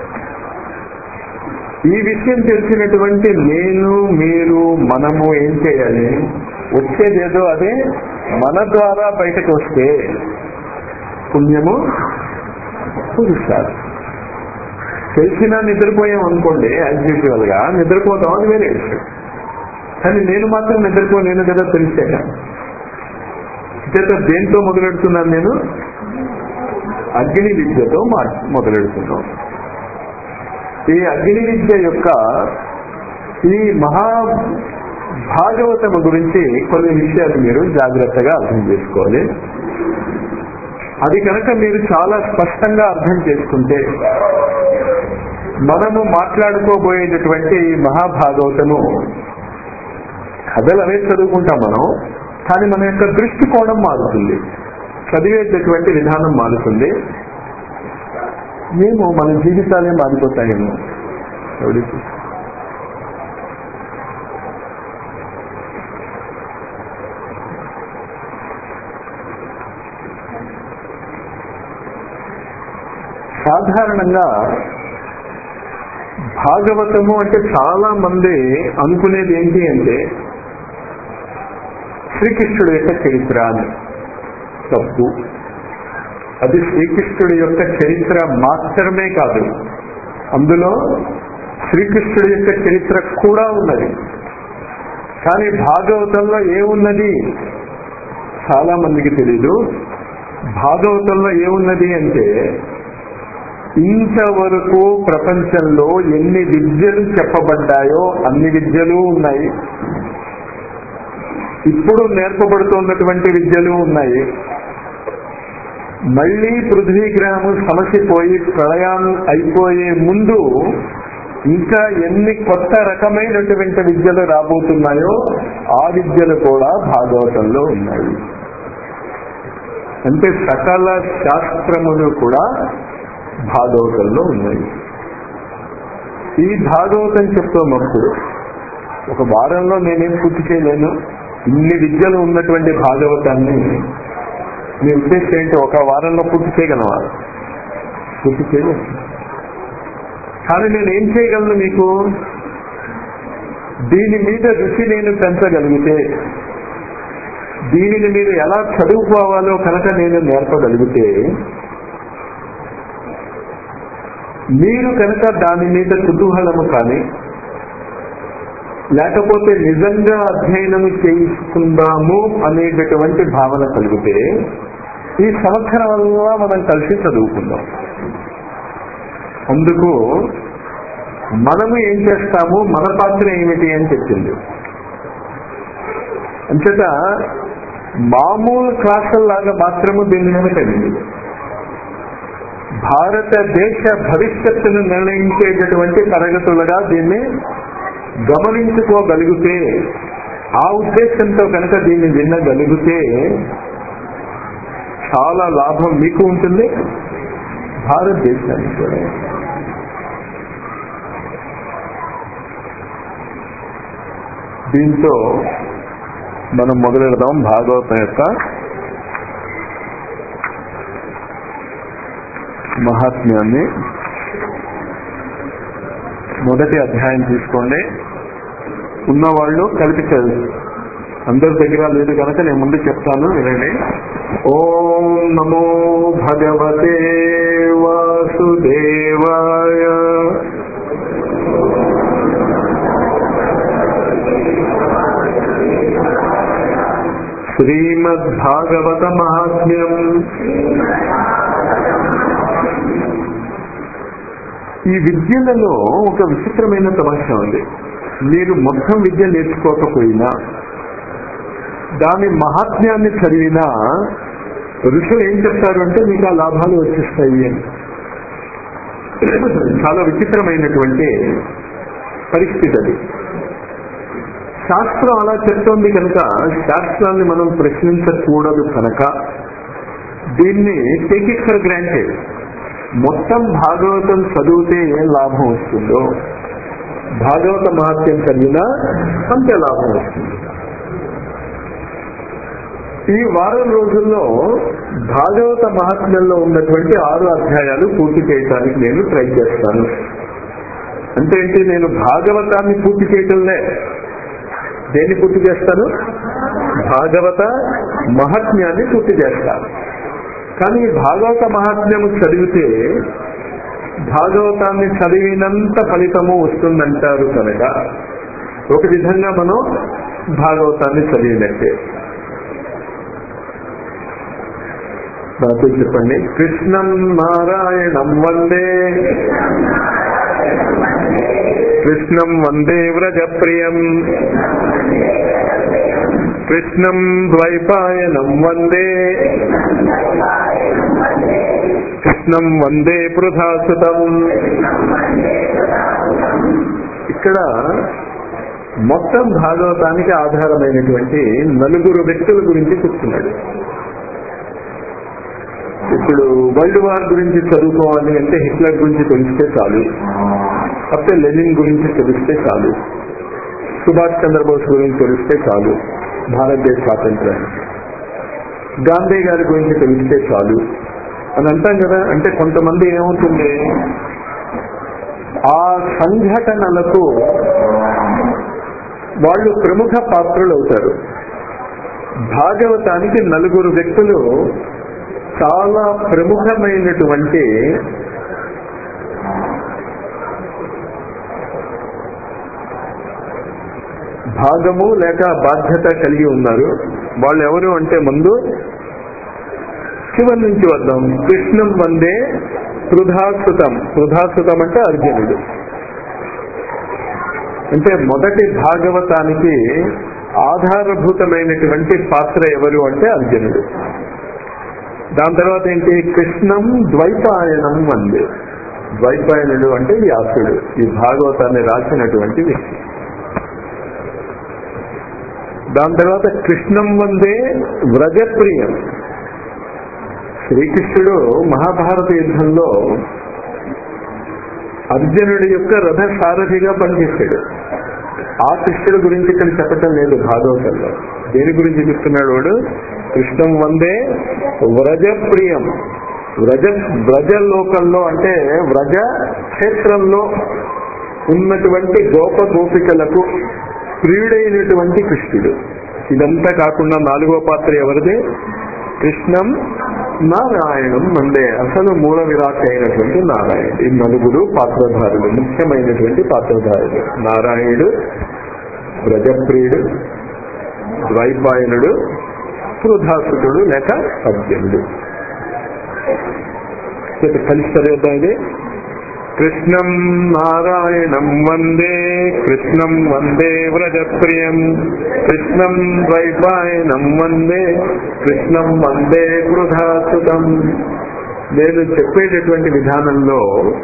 ఈ విషయం తెలిసినటువంటి నేను మీరు మనము ఏం చేయాలి వచ్చేదేదో అదే మన ద్వారా బయటకు వస్తే పుణ్యము పురుషాలు తెలిసినా నిద్రపోయాం అనుకోండి యాజ్ యూజువల్ గా నిద్రపోతాం అది వేరే విషయం కానీ నేను మాత్రం నిద్రపోలేను కదా తెలిసే చేత దేంతో మొదలెడుతున్నాను నేను అగ్ని విద్యతో మా మొదలెడుతున్నాను ఈ అగ్ని విద్య యొక్క ఈ మహా భాగవతము గురించి కొన్ని విషయాలు మీరు జాగ్రత్తగా అర్థం చేసుకోవాలి అది కనుక మీరు చాలా స్పష్టంగా అర్థం చేసుకుంటే మనము మాట్లాడుకోబోయేటటువంటి ఈ మహాభాగవతము కథలు అవే చదువుకుంటాం మనం కానీ మన యొక్క దృష్టికోణం మారుతుంది చదివేటటువంటి విధానం మారుతుంది ఏమో మన జీవితాలే మారిపోతాయేమో ఎవరికి సాధారణంగా భాగవతము అంటే చాలా మంది అనుకునేది ఏంటి అంటే శ్రీకృష్ణుడు యొక్క చరిత్ర అని తప్పు అది శ్రీకృష్ణుడి యొక్క చరిత్ర మాత్రమే కాదు అందులో శ్రీకృష్ణుడి యొక్క చరిత్ర కూడా ఉన్నది కానీ భాగవతంలో ఏమున్నది చాలా మందికి తెలీదు భాగవతంలో ఏమున్నది అంటే ఇంతవరకు ప్రపంచంలో ఎన్ని విద్యలు చెప్పబడ్డాయో అన్ని విద్యలు ఉన్నాయి ఇప్పుడు నేర్పబడుతున్నటువంటి విద్యలు ఉన్నాయి మళ్ళీ పృథ్వీ గ్రహము సమసిపోయి ప్రళయం అయిపోయే ముందు ఇంకా ఎన్ని కొత్త రకమైనటువంటి విద్యలు రాబోతున్నాయో ఆ విద్యలు కూడా భాగవతంలో ఉన్నాయి అంటే సకల శాస్త్రములు కూడా భాగవతంలో ఉన్నాయి ఈ భాగవతం చెప్తున్నప్పుడు ఒక వారంలో నేనేం పూర్తి చేయలేను ఇన్ని విద్యలు ఉన్నటువంటి భాగవతాన్ని మీ ఉద్దేశం ఏంటి ఒక వారంలో పూర్తి చేయగలవా పూర్తి చేయలేను కానీ నేను ఏం చేయగలను మీకు దీని మీద రుచి నేను పెంచగలిగితే దీనిని మీరు ఎలా చదువుకోవాలో కనుక నేను నేర్పగలిగితే మీరు కనుక దాని మీద కుతూహలము కానీ లేకపోతే నిజంగా అధ్యయనము చేయించుకుందాము అనేటటువంటి భావన కలిగితే ఈ సంవత్సరంలో మనం కలిసి చదువుకుందాం అందుకు మనము ఏం చేస్తాము మన పాత్ర ఏమిటి అని చెప్పింది అంచేత మామూలు క్లాసుల్లాగా మాత్రము దీని మీద కలిగింది భారతదేశ భవిష్యత్తును నిర్ణయించేటటువంటి తరగతులుగా దీన్ని గమనించుకోగలిగితే ఆ ఉద్దేశంతో కనుక దీన్ని వినగలిగితే చాలా లాభం మీకు ఉంటుంది భారతదేశానికి కూడా దీంతో మనం మొదలెడదాం భాగవతం యొక్క మహాత్మ్యాన్ని మొదటి అధ్యాయం తీసుకోండి ఉన్నవాళ్ళు కలిపి చదువు అందరి దగ్గర లేదు కనుక నేను ముందు చెప్తాను వినండి ఓం నమో భగవతే వాసుదేవాయ శ్రీమద్భాగవత మహాత్మ్యం ఈ విద్యలలో ఒక విచిత్రమైన తమాషా ఉంది మీరు మొత్తం విద్య నేర్చుకోకపోయినా దాని మహాత్మ్యాన్ని చదివినా ఋషులు ఏం చెప్తారు అంటే మీకు ఆ లాభాలు వచ్చేస్తాయి అని చాలా విచిత్రమైనటువంటి పరిస్థితి అది శాస్త్రం అలా చెప్తోంది కనుక శాస్త్రాన్ని మనం ప్రశ్నించకూడదు కనుక దీన్ని టేక్ ఇట్ ఫర్ గ్రాంటెడ్ మొత్తం భాగవతం చదివితే ఏం లాభం వస్తుందో భాగవత మహత్యం చదివినా అంతే లాభం వస్తుంది ఈ వారం రోజుల్లో భాగవత మహాత్మ్యంలో ఉన్నటువంటి ఆరు అధ్యాయాలు పూర్తి చేయడానికి నేను ట్రై చేస్తాను అంటే ఏంటి నేను భాగవతాన్ని పూర్తి చేయటంలే దేన్ని పూర్తి చేస్తాను భాగవత మహాత్మ్యాన్ని పూర్తి చేస్తాను కానీ ఈ భాగవత మహాత్మ్యము చదివితే భాగవతాన్ని చదివినంత ఫలితము వస్తుందంటారు కనుక ఒక విధంగా మనం భాగవతాన్ని చదివినట్టే నాతో చెప్పండి కృష్ణం నారాయణం వందే కృష్ణం వందే వ్రజప్రియం కృష్ణం ద్వైపాయనం వందే కృష్ణం వందే పృథాసుతం ఇక్కడ మొత్తం భాగవతానికి ఆధారమైనటువంటి నలుగురు వ్యక్తుల గురించి చెప్తున్నాడు ఇప్పుడు వరల్డ్ వార్ గురించి చదువుకోవాలి అంటే హిట్లర్ గురించి తెలిస్తే చాలు అప్పుడు లెనిన్ గురించి తెలిస్తే చాలు సుభాష్ చంద్రబోస్ గురించి తెలిస్తే చాలు భారతదేశ స్వాతంత్రానికి గాంధీ గారి గురించి తెలిస్తే చాలు అని అంటాం కదా అంటే కొంతమంది ఏమవుతుంది ఆ సంఘటనలకు వాళ్ళు ప్రముఖ పాత్రలు అవుతారు భాగవతానికి నలుగురు వ్యక్తులు చాలా ప్రముఖమైనటువంటి భాగము లేక బాధ్యత కలిగి ఉన్నారు వాళ్ళు ఎవరు అంటే ముందు శివం నుంచి వద్దాం కృష్ణం వందే పృథాసుతం పృథాసుతం అంటే అర్జునుడు అంటే మొదటి భాగవతానికి ఆధారభూతమైనటువంటి పాత్ర ఎవరు అంటే అర్జునుడు దాని తర్వాత ఏంటి కృష్ణం ద్వైపాయనం వందే ద్వైపాయనుడు అంటే వ్యాసుడు ఈ భాగవతాన్ని రాసినటువంటి వ్యక్తి దాని తర్వాత కృష్ణం వందే వ్రజప్రియం శ్రీకృష్ణుడు మహాభారత యుద్ధంలో అర్జునుడి యొక్క రథ సారథిగా పనిచేశాడు ఆ కృష్ణుడి గురించి ఇక్కడ చెప్పటం లేదు భాగవతంలో దేని గురించి చెప్తున్నాడు వాడు కృష్ణం వందే వ్రజ ప్రియం వ్రజ వ్రజ లోకంలో అంటే వ్రజ క్షేత్రంలో ఉన్నటువంటి గోప గోపికలకు ప్రియుడైనటువంటి కృష్ణుడు ఇదంతా కాకుండా నాలుగో పాత్ర ఎవరిది కృష్ణం నారాయణం మందే అసలు మూల విరాట్ అయినటువంటి నారాయణుడు ఈ నలుగురు పాత్రధారులు ముఖ్యమైనటువంటి పాత్రధారులు నారాయణుడు వ్రజప్రియుడు ద్వైపాయనుడు క్రుధాసుడు లేక అర్జునుడు కలిసి చదివేద్దాం ఇది కృష్ణం నారాయణం వందే కృష్ణం వందే వ్రజప్రియం కృష్ణం ద్వైపాయనం వందే కృష్ణం వందే వృధాసుతం నేను చెప్పేటటువంటి విధానంలో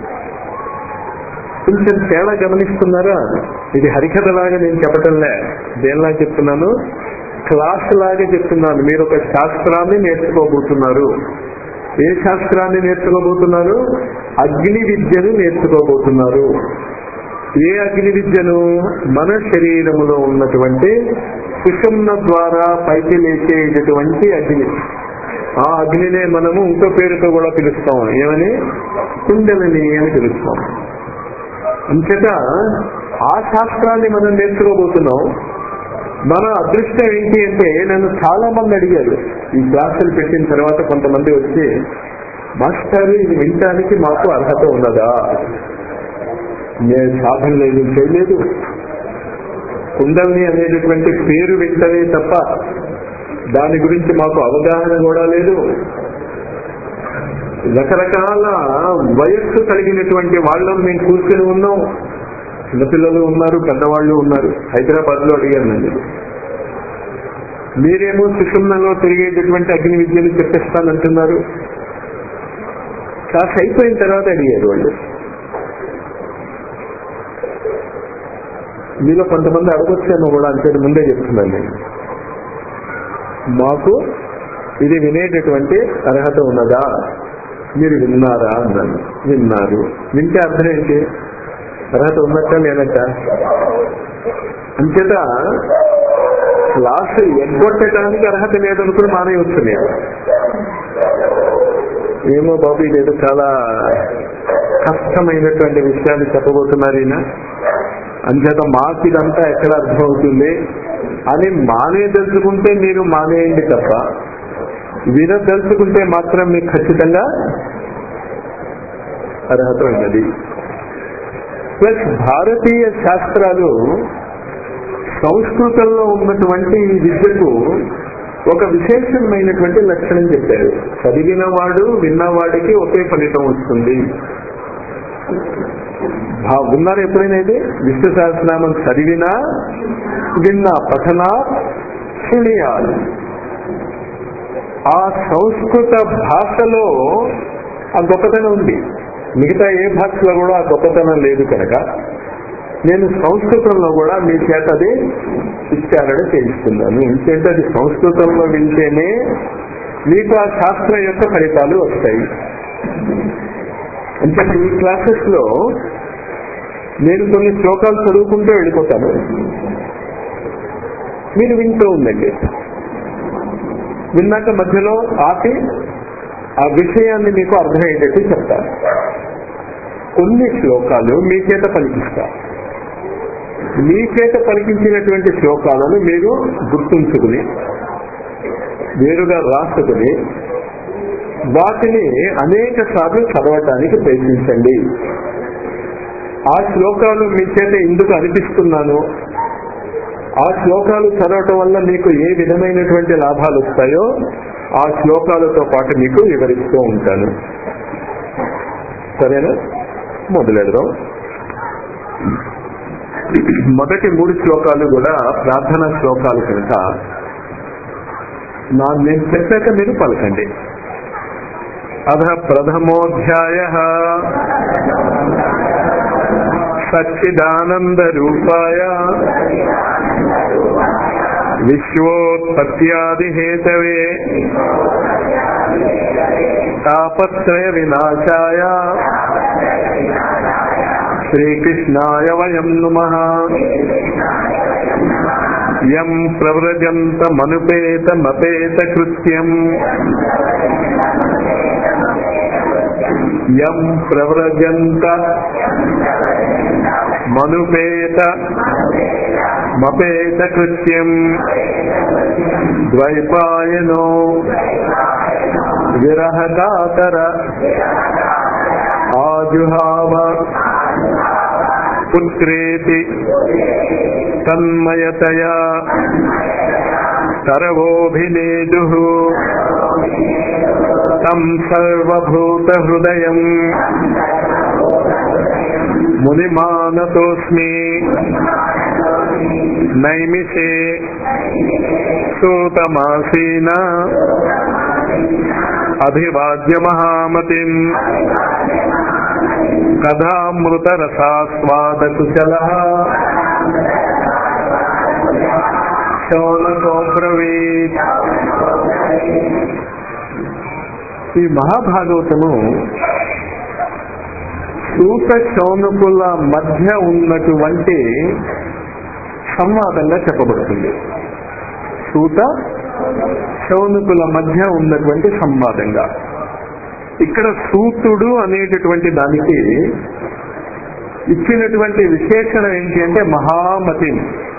కొంచెం తేడా గమనిస్తున్నారా ఇది హరికథలాగా నేను చెప్పటంలే దేనిలా చెప్తున్నాను క్లాస్ లాగా చెప్తున్నాను మీరు ఒక శాస్త్రాన్ని నేర్చుకోబోతున్నారు ఏ శాస్త్రాన్ని నేర్చుకోబోతున్నారు అగ్ని విద్యను నేర్చుకోబోతున్నారు ఏ అగ్ని విద్యను మన శరీరములో ఉన్నటువంటి సుషుమ్న ద్వారా పైకి లేచేటటువంటి అగ్ని ఆ అగ్నినే మనము ఇంకో పేరుతో కూడా పిలుస్తాం ఏమని కుండలిని అని పిలుస్తాం అంచేత ఆ శాస్త్రాన్ని మనం నేర్చుకోబోతున్నాం మన అదృష్టం ఏంటి అంటే నన్ను చాలా మంది అడిగారు ఈ క్లాసులు పెట్టిన తర్వాత కొంతమంది వచ్చి మాస్టర్ ఇది వినటానికి మాకు అర్హత ఉన్నదా నేను సాధన లేదు చేయలేదు కుండల్ని అనేటటువంటి పేరు వింటనే తప్ప దాని గురించి మాకు అవగాహన కూడా లేదు రకరకాల వయస్సు కలిగినటువంటి వాళ్ళని మేము కూర్చొని ఉన్నాం చిన్నపిల్లలు ఉన్నారు పెద్దవాళ్ళు ఉన్నారు హైదరాబాద్ లో అడిగాను నన్ను మీరేమో సుషుమ్నలో తిరిగేటటువంటి అగ్ని విద్యను చెప్పేస్తానంటున్నారు కాస్త అయిపోయిన తర్వాత అడిగారు వాళ్ళు మీలో కొంతమంది అడగొచ్చాను కూడా అంతే ముందే చెప్తున్నాను నేను మాకు ఇది వినేటటువంటి అర్హత ఉన్నదా మీరు విన్నారా అన్నాను విన్నారు వింటే అర్థం ఏంటి అర్హత ఉన్నట్ట లేనట్ట అంచేత క్లాసు ఎగ్గొట్టడానికి అర్హత లేదనుకుని మానేయవచ్చు నేను ఏమో బాబు ఇదేదో చాలా కష్టమైనటువంటి విషయాన్ని చెప్పబోతున్నారు ఈయన అంచేత మాకు ఇదంతా ఎక్కడ అర్థమవుతుంది అని మానేదలుచుకుంటే మీరు మానేయండి తప్ప వినదలుచుకుంటే మాత్రం మీకు ఖచ్చితంగా అర్హత ఉన్నది ప్లస్ భారతీయ శాస్త్రాలు సంస్కృతంలో ఉన్నటువంటి ఈ విద్యకు ఒక విశేషమైనటువంటి లక్షణం చెప్పారు చదివిన వాడు విన్నవాడికి ఒకే ఫలితం వస్తుంది ఉన్నారు ఎప్పుడైనా ఇది విష్ణు సహస్రనామం చదివినా విన్నా పఠన శృణియాలి ఆ సంస్కృత భాషలో ఆ గొప్పతనం ఉంది మిగతా ఏ భాషలో కూడా ఆ గొప్పతనం లేదు కనుక నేను సంస్కృతంలో కూడా మీ చేత అది ఉచ్చారణ చేయిస్తున్నాను ఎందుకంటే అది సంస్కృతంలో వింటేనే మీకు ఆ శాస్త్రం యొక్క ఫలితాలు వస్తాయి అంటే ఈ క్లాసెస్ లో నేను కొన్ని శ్లోకాలు చదువుకుంటూ వెళ్ళిపోతాను మీరు వింటూ ఉండండి విన్నాక మధ్యలో ఆపి ఆ విషయాన్ని మీకు అర్థమయ్యేటట్టు చెప్తాను కొన్ని శ్లోకాలు మీ చేత పలికిస్తా మీ చేత పలికించినటువంటి శ్లోకాలను మీరు గుర్తుంచుకుని వేరుగా రాసుకుని వాటిని అనేక సార్లు చదవటానికి ప్రయత్నించండి ఆ శ్లోకాలు మీ చేత ఎందుకు అనిపిస్తున్నాను ఆ శ్లోకాలు చదవటం వల్ల మీకు ఏ విధమైనటువంటి లాభాలు వస్తాయో ఆ శ్లోకాలతో పాటు మీకు వివరిస్తూ ఉంటాను సరేనా మొదలెడదాం మొదటి మూడు శ్లోకాలు కూడా ప్రార్థనా శ్లోకాలు కనుక నా నేను చెప్పాక మీరు పలకండి అధ ప్రథమోధ్యాయ సచ్చిదానంద రూపాయ విశ్వోత్పత్యాదిహేతవే తాపత్రయ వినాశాయ శ్రీకృష్ణాయ వయం నుమ యం ప్రవ్రజంత మనుపేత మపేత కృత్యం యం ప్రవ్రజంత మనుపేత మపేత కృత్యం ద్వైపాయనో విరహకాతర ఆజుహావ పుత్రేతి తన్మయతయా తరవోభినేదు తం సర్వభూత హృదయం మునిమానతోస్మి నైమిషే సూతమాసీన అభివాద్య మహామతిం కథామృతరసాస్వాదకుశల శౌనకోబ్రవీత్ ఈ మహాభాగవతము సూత శౌనకుల మధ్య ఉన్నటువంటి సంవాదంగా చెప్పబడుతుంది సూత శౌనకుల మధ్య ఉన్నటువంటి సంవాదంగా ఇక్కడ సూతుడు అనేటటువంటి దానికి ఇచ్చినటువంటి విశేషణం ఏంటి అంటే మహామతి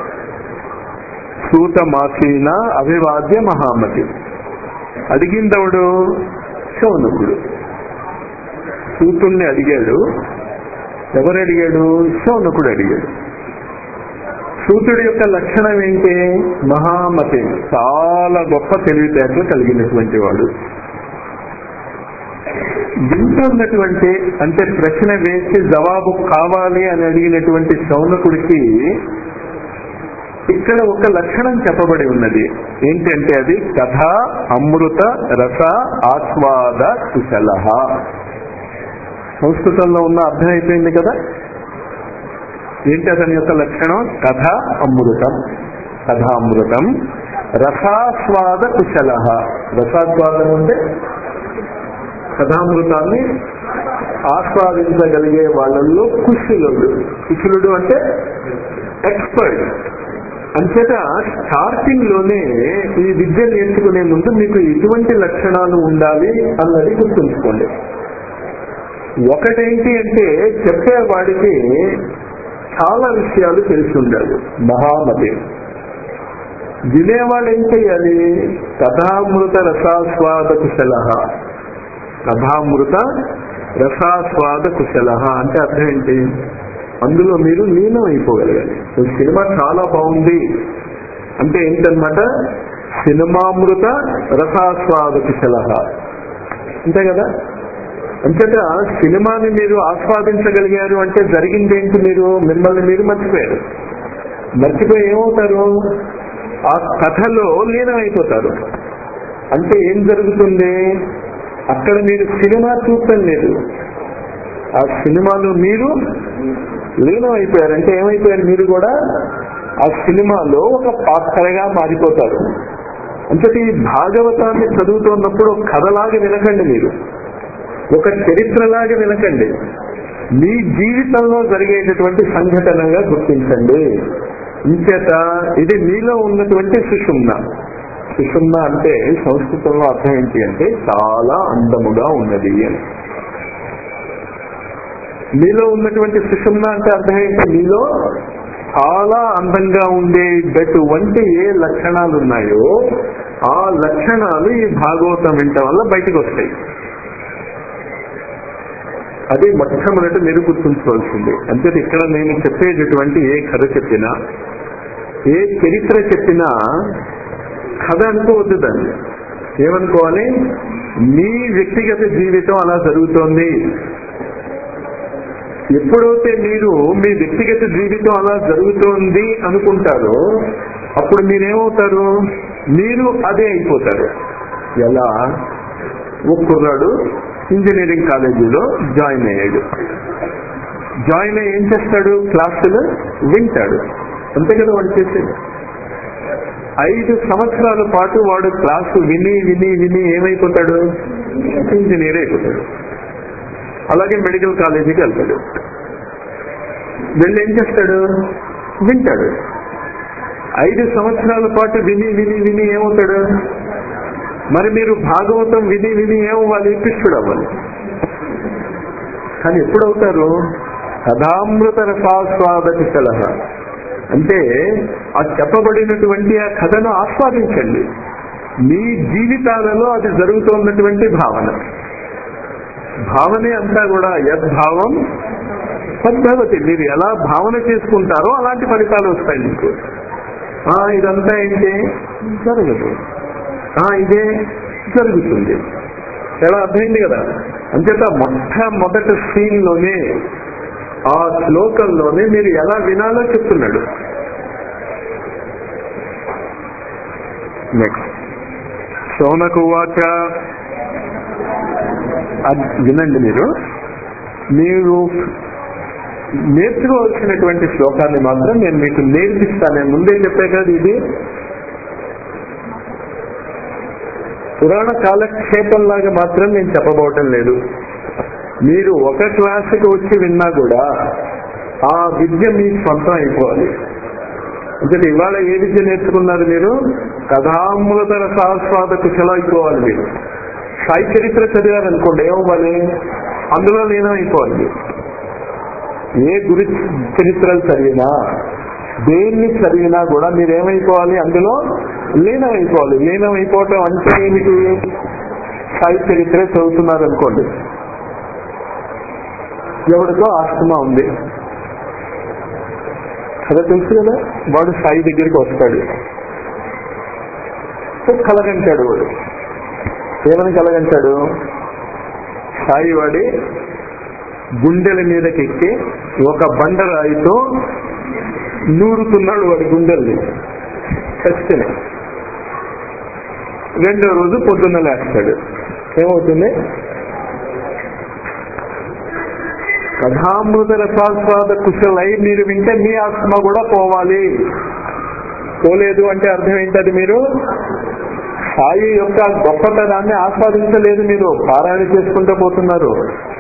సూతమాసీన అభివాద్య మహామతి అడిగిందవుడు శౌనకుడు సూతుణ్ణి అడిగాడు ఎవరు అడిగాడు శౌనకుడు అడిగాడు సూతుడి యొక్క లక్షణం ఏంటి మహామతి చాలా గొప్ప తెలివితేటలు కలిగినటువంటి వాడు వింటున్నటువంటి అంటే ప్రశ్న వేసి జవాబు కావాలి అని అడిగినటువంటి శౌనకుడికి ఇక్కడ ఒక లక్షణం చెప్పబడి ఉన్నది ఏంటంటే అది కథ అమృత రస ఆస్వాద కుశల సంస్కృతంలో ఉన్న అర్థం అయిపోయింది కదా ఏంటి అతని యొక్క లక్షణం కథ అమృతం కథ అమృతం రసాస్వాద కుశల రసాస్వాదం అంటే కథామృతాన్ని ఆస్వాదించగలిగే వాళ్ళల్లో కుశలుడు కుశలుడు అంటే ఎక్స్పర్ట్ అంచేత స్టార్టింగ్ లోనే ఈ విద్య నేర్చుకునే ముందు మీకు ఎటువంటి లక్షణాలు ఉండాలి అన్నది గుర్తుంచుకోండి ఒకటేంటి అంటే చెప్పేవాడికి చాలా విషయాలు తెలిసి ఉండాలి మహామతి వినేవాడు ఏం చెయ్యాలి కథామృత రసాస్వాద కుశల కథామృత రసాస్వాద కుశల అంటే అర్థం ఏంటి అందులో మీరు లీనం అయిపోగలగాలి ఈ సినిమా చాలా బాగుంది అంటే ఏంటనమాట సినిమామృత రసాస్వాద కుశల అంతే కదా అంచేత సినిమాని మీరు ఆస్వాదించగలిగారు అంటే జరిగింది ఏంటి మీరు మిమ్మల్ని మీరు మర్చిపోయారు మర్చిపోయి ఏమవుతారు ఆ కథలో లీనమైపోతారు అంటే ఏం జరుగుతుంది అక్కడ మీరు సినిమా చూడటం లేదు ఆ సినిమాలో మీరు లీనం అయిపోయారు అంటే ఏమైపోయారు మీరు కూడా ఆ సినిమాలో ఒక పాత్రగా మారిపోతారు అంటే ఈ భాగవతాన్ని చదువుతున్నప్పుడు ఒక కథలాగా వినకండి మీరు ఒక చరిత్రలాగా వినకండి మీ జీవితంలో జరిగేటటువంటి సంఘటనగా గుర్తించండి ఇంచేత ఇది మీలో ఉన్నటువంటి సుషుమ్న సుషుమ్న అంటే సంస్కృతంలో అర్థం ఏంటి అంటే చాలా అందముగా ఉన్నది అని మీలో ఉన్నటువంటి సుషుమ్న అంటే అర్థం ఏంటి మీలో చాలా అందంగా ఉండేటటువంటి ఏ లక్షణాలు ఉన్నాయో ఆ లక్షణాలు ఈ భాగవతం వింటం వల్ల బయటకు వస్తాయి అది మొట్టమొదటి మీరు గుర్తుంచుకోవాల్సింది అంటే ఇక్కడ నేను చెప్పేటటువంటి ఏ కథ చెప్పినా ఏ చరిత్ర చెప్పినా కథ అనుకోవద్దు దాన్ని ఏమనుకోవాలి మీ వ్యక్తిగత జీవితం అలా జరుగుతోంది ఎప్పుడైతే మీరు మీ వ్యక్తిగత జీవితం అలా జరుగుతోంది అనుకుంటారో అప్పుడు మీరేమవుతారు మీరు అదే అయిపోతారు ఎలా ఓ కుర్రాడు ఇంజనీరింగ్ కాలేజీలో జాయిన్ అయ్యాడు జాయిన్ అయ్యి ఏం చేస్తాడు క్లాసులు వింటాడు అంతే కదా వాడు చేసేది ఐదు సంవత్సరాల పాటు వాడు క్లాసు విని విని విని ఏమైపోతాడు ఇంజనీర్ అయిపోతాడు అలాగే మెడికల్ కాలేజీకి వెళ్తాడు వెళ్ళి ఏం చేస్తాడు వింటాడు ఐదు సంవత్సరాల పాటు విని విని విని ఏమవుతాడు మరి మీరు భాగవతం విని విని ఏమవ్వాలి కృష్ణుడు అవ్వాలి కానీ ఎప్పుడవుతారు కథామృత రసాస్వాదకి సలహ అంటే ఆ చెప్పబడినటువంటి ఆ కథను ఆస్వాదించండి మీ జీవితాలలో అది జరుగుతున్నటువంటి భావన భావనే అంతా కూడా యద్భావం సద్భవతి మీరు ఎలా భావన చేసుకుంటారో అలాంటి ఫలితాలు వస్తాయి మీకు ఆ ఇదంతా ఏంటి జరగదు ఆ ఇదే జరుగుతుంది ఎలా అర్థమైంది కదా అంచేత మొట్టమొదటి సీన్ లోనే ఆ శ్లోకంలోనే మీరు ఎలా వినాలో చెప్తున్నాడు నెక్స్ట్ సౌనకు వాచ అది వినండి మీరు మీరు నేర్చుకోవాల్సినటువంటి శ్లోకాన్ని మాత్రం నేను మీకు నేర్పిస్తాను నేను ముందే చెప్పే కదా ఇది పురాణ కాలక్షేపంలాగా మాత్రం నేను చెప్పబోవటం లేదు మీరు ఒక క్లాసుకి వచ్చి విన్నా కూడా ఆ విద్య మీ సొంతం అయిపోవాలి అంటే ఇవాళ ఏ విద్య నేర్చుకున్నారు మీరు కథామృతర సహస్వాద కుశలం అయిపోవాలి మీరు సాయి చరిత్ర చదివారనుకోండి ఏమవ్వాలి అందులో లీనమైపోవాలి ఏ గురి చరిత్రలు చదివినా దేన్ని చదివినా కూడా మీరు ఏమైపోవాలి అందులో లీనమైపోవాలి లీనమైపోవటం అంటే ఏమిటి సాయి చరిత్ర చదువుతున్నారు అనుకోండి ఎవరికో ఆస్తమా ఉంది కదా తెలుసు కదా వాడు సాయి దగ్గరికి వస్తాడు కలగంటాడు వాడు ఏమని కలగంటాడు సాయి వాడి గుండెల మీదకి ఎక్కి ఒక బండరాయితో నూరుతున్నాడు వాడి గుండెల్ని చస్తేనే రెండో రోజు పొద్దున్న లేస్తాడు ఏమవుతుంది కథామృత రసాస్వాద కుశలై మీరు వింటే మీ ఆత్మ కూడా పోవాలి పోలేదు అంటే అర్థం ఏంటది మీరు సాయి యొక్క గొప్పతనాన్ని ఆస్వాదించలేదు మీరు పారాయణ చేసుకుంటూ పోతున్నారు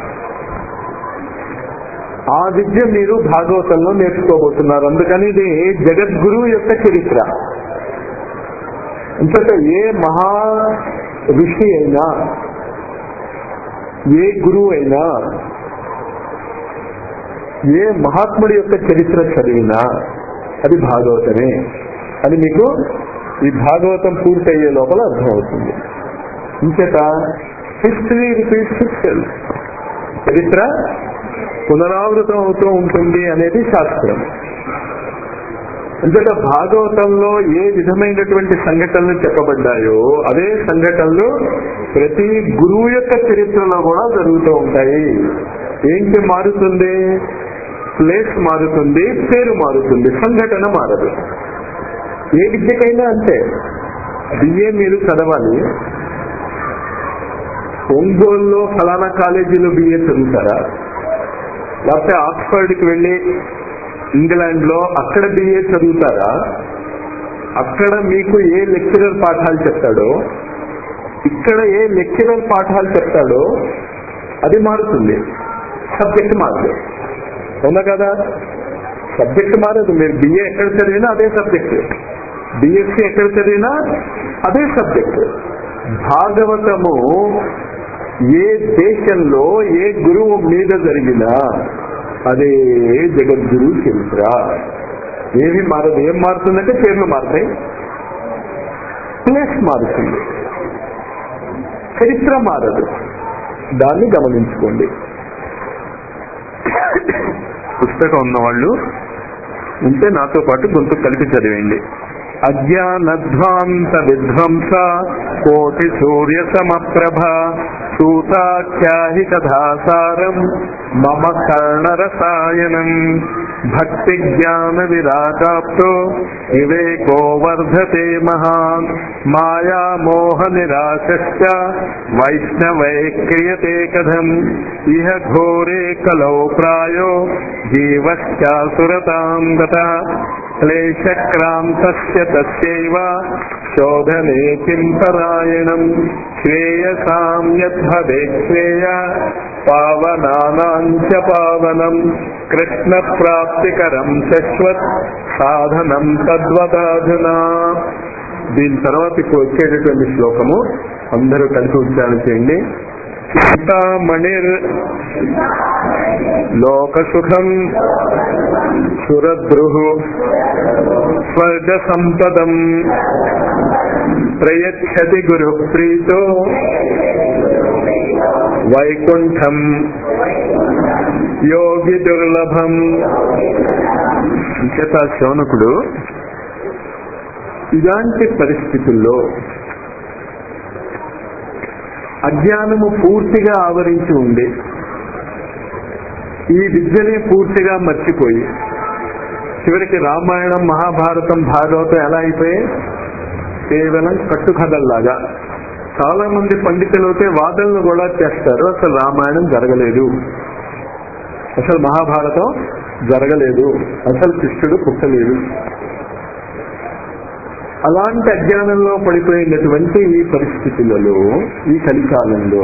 ఆ విద్య మీరు భాగవతంలో నేర్చుకోబోతున్నారు అందుకని ఇది జగద్గురువు యొక్క చరిత్ర ఇంతట ఏ మహా ఋషి అయినా ఏ గురువు అయినా ఏ మహాత్ముడి యొక్క చరిత్ర చదివినా అది భాగవతమే అది మీకు ఈ భాగవతం పూర్తయ్యే లోపల అర్థమవుతుంది ఇంచేత హిస్టరీ రిపీట్స్ హిస్టరీ చరిత్ర పునరావృతం అవుతూ ఉంటుంది అనేది శాస్త్రం అంతేత భాగవతంలో ఏ విధమైనటువంటి సంఘటనలు చెప్పబడ్డాయో అదే సంఘటనలు ప్రతి గురువు యొక్క చరిత్రలో కూడా జరుగుతూ ఉంటాయి ఏంటి మారుతుంది ప్లేస్ మారుతుంది పేరు మారుతుంది సంఘటన మారదు ఏ విద్యకైనా అంతే బిఏ మీరు చదవాలి ఒంగోలులో ఫలానా కాలేజీలో బిఏ చదువుతారా లేకపోతే ఆక్స్ఫర్డ్కి వెళ్ళి ఇంగ్లాండ్ లో అక్కడ బిఏ చదువుతారా అక్కడ మీకు ఏ లెక్చరర్ పాఠాలు చెప్తాడో ఇక్కడ ఏ లెక్చరర్ పాఠాలు చెప్తాడో అది మారుతుంది సబ్జెక్ట్ మారదు అవునా కదా సబ్జెక్ట్ మారదు మీరు బిఏ ఎక్కడ చదివినా అదే సబ్జెక్ట్ బిఎస్సి ఎక్కడ చదివినా అదే సబ్జెక్ట్ భాగవతము ఏ దేశంలో ఏ గురువు మీద జరిగినా అదే జగద్గురు చరిత్ర ఏమి మారదు ఏం మారుతుందంటే పేర్లు మారుతాయి ప్లేస్ మారుతుంది చరిత్ర మారదు దాన్ని గమనించుకోండి పుస్తకం ఉన్నవాళ్ళు ఉంటే నాతో పాటు గొంతు కలిపి చదివేయండి అజ్ఞానధ్వాంత విధ్వంస కోటి సూర్య సమప్రభ సూతాఖ్యాహి కథాసారం మమ కర్ణరసాయనం భక్తి జ్ఞాన విరాగాప్తో వివేకో వర్ధతే మహాన్ మాయా మోహ నిరాశశ్చ వైష్ణవై క్రియతే కథం ఇహ ఘోరే కలౌ ప్రాయో జీవశ్చాసురతాం గత క్లేశక్రాంతస్య తస్యైవ శోధనే కిం పరాయణం శ్రేయసాం యద్భవే శ్రేయ పావనానాం చ పావనం కృష్ణ ప్రాప్తికరం శశ్వత్ సాధనం తద్వదాధునా దీని తర్వాత ఇప్పుడు వచ్చేటటువంటి శ్లోకము అందరూ కలిసి ఉచ్చారణ చేయండి చింతామణిర్ లోకసుఖం సురద్రుహు స్వర్గ సంపదం ప్రయచ్చతి గురు ప్రీతో వైకుంఠం యోగి దుర్లభం ఇంకేత శౌనకుడు ఇలాంటి పరిస్థితుల్లో అజ్ఞానము పూర్తిగా ఆవరించి ఉంది ఈ విద్యని పూర్తిగా మర్చిపోయి చివరికి రామాయణం మహాభారతం భాగవతం ఎలా అయిపోయాయి కేవలం కట్టుకథల్లాగా చాలా మంది పండితులు అయితే వాదనలు కూడా చేస్తారు అసలు రామాయణం జరగలేదు అసలు మహాభారతం జరగలేదు అసలు కృష్ణుడు పుట్టలేదు అలాంటి అజ్ఞానంలో పడిపోయినటువంటి ఈ పరిస్థితులలో ఈ కలికాలంలో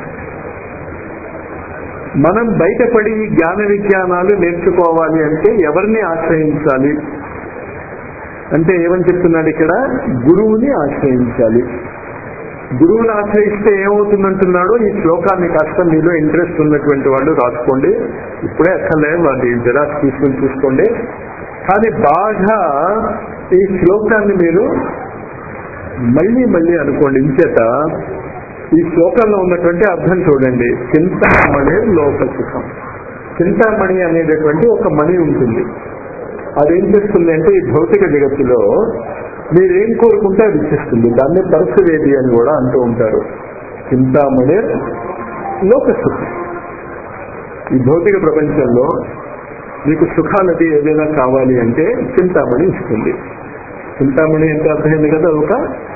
మనం బయటపడి ఈ జ్ఞాన విజ్ఞానాలు నేర్చుకోవాలి అంటే ఎవరిని ఆశ్రయించాలి అంటే ఏమని చెప్తున్నాడు ఇక్కడ గురువుని ఆశ్రయించాలి గురువుని ఆశ్రయిస్తే ఏమవుతుందంటున్నాడో ఈ శ్లోకాన్ని కాస్త మీలో ఇంట్రెస్ట్ ఉన్నటువంటి వాళ్ళు రాసుకోండి ఇప్పుడే అక్కర్లేదు వాటి జెరాక్స్ తీసుకుని చూసుకోండి కానీ బాగా ఈ శ్లోకాన్ని మీరు మళ్ళీ మళ్ళీ అనుకోండి ఇంచేత ఈ శ్లోకంలో ఉన్నటువంటి అర్థం చూడండి చింతామణి లోక సుఖం చింతామణి అనేటటువంటి ఒక మణి ఉంటుంది అదేం చేస్తుంది అంటే ఈ భౌతిక జగత్తులో మీరేం కోరుకుంటే అది ఇచ్చేస్తుంది దాన్ని పరశువేది అని కూడా అంటూ ఉంటారు చింతామణి లోక సుఖం ఈ భౌతిక ప్రపంచంలో మీకు సుఖాలది ఏదైనా కావాలి అంటే చింతామణి ఇస్తుంది చింతామణి అంటే అర్థమైంది కదా ఒక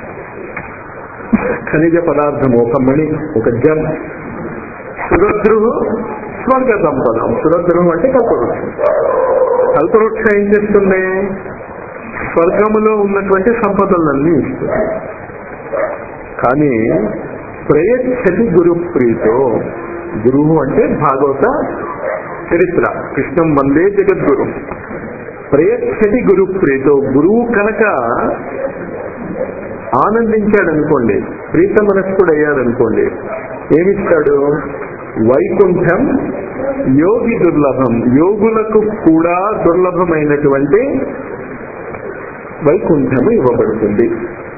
ఖనిజ పదార్థం ఒక మణి ఒక జమ్ సురద్రువు స్వర్గ సంపదం సురద్రువు అంటే కల్పవృక్షం కల్పవృక్షం ఏం చేస్తుంది స్వర్గములో ఉన్నటువంటి సంపదలన్నీ ఇస్తుంది కానీ ప్రయచ్చతి గురు ప్రీతో గురువు అంటే భాగవత చరిత్ర కృష్ణం వందే జగద్గురు ప్రయచ్చతి గురు ప్రీతో గురువు కనుక ఆనందించాడు అనుకోండి ప్రీత మనస్కుడు అయ్యాడు అనుకోండి ఏమిస్తాడు వైకుంఠం యోగి దుర్లభం యోగులకు కూడా దుర్లభమైనటువంటి వైకుంఠము ఇవ్వబడుతుంది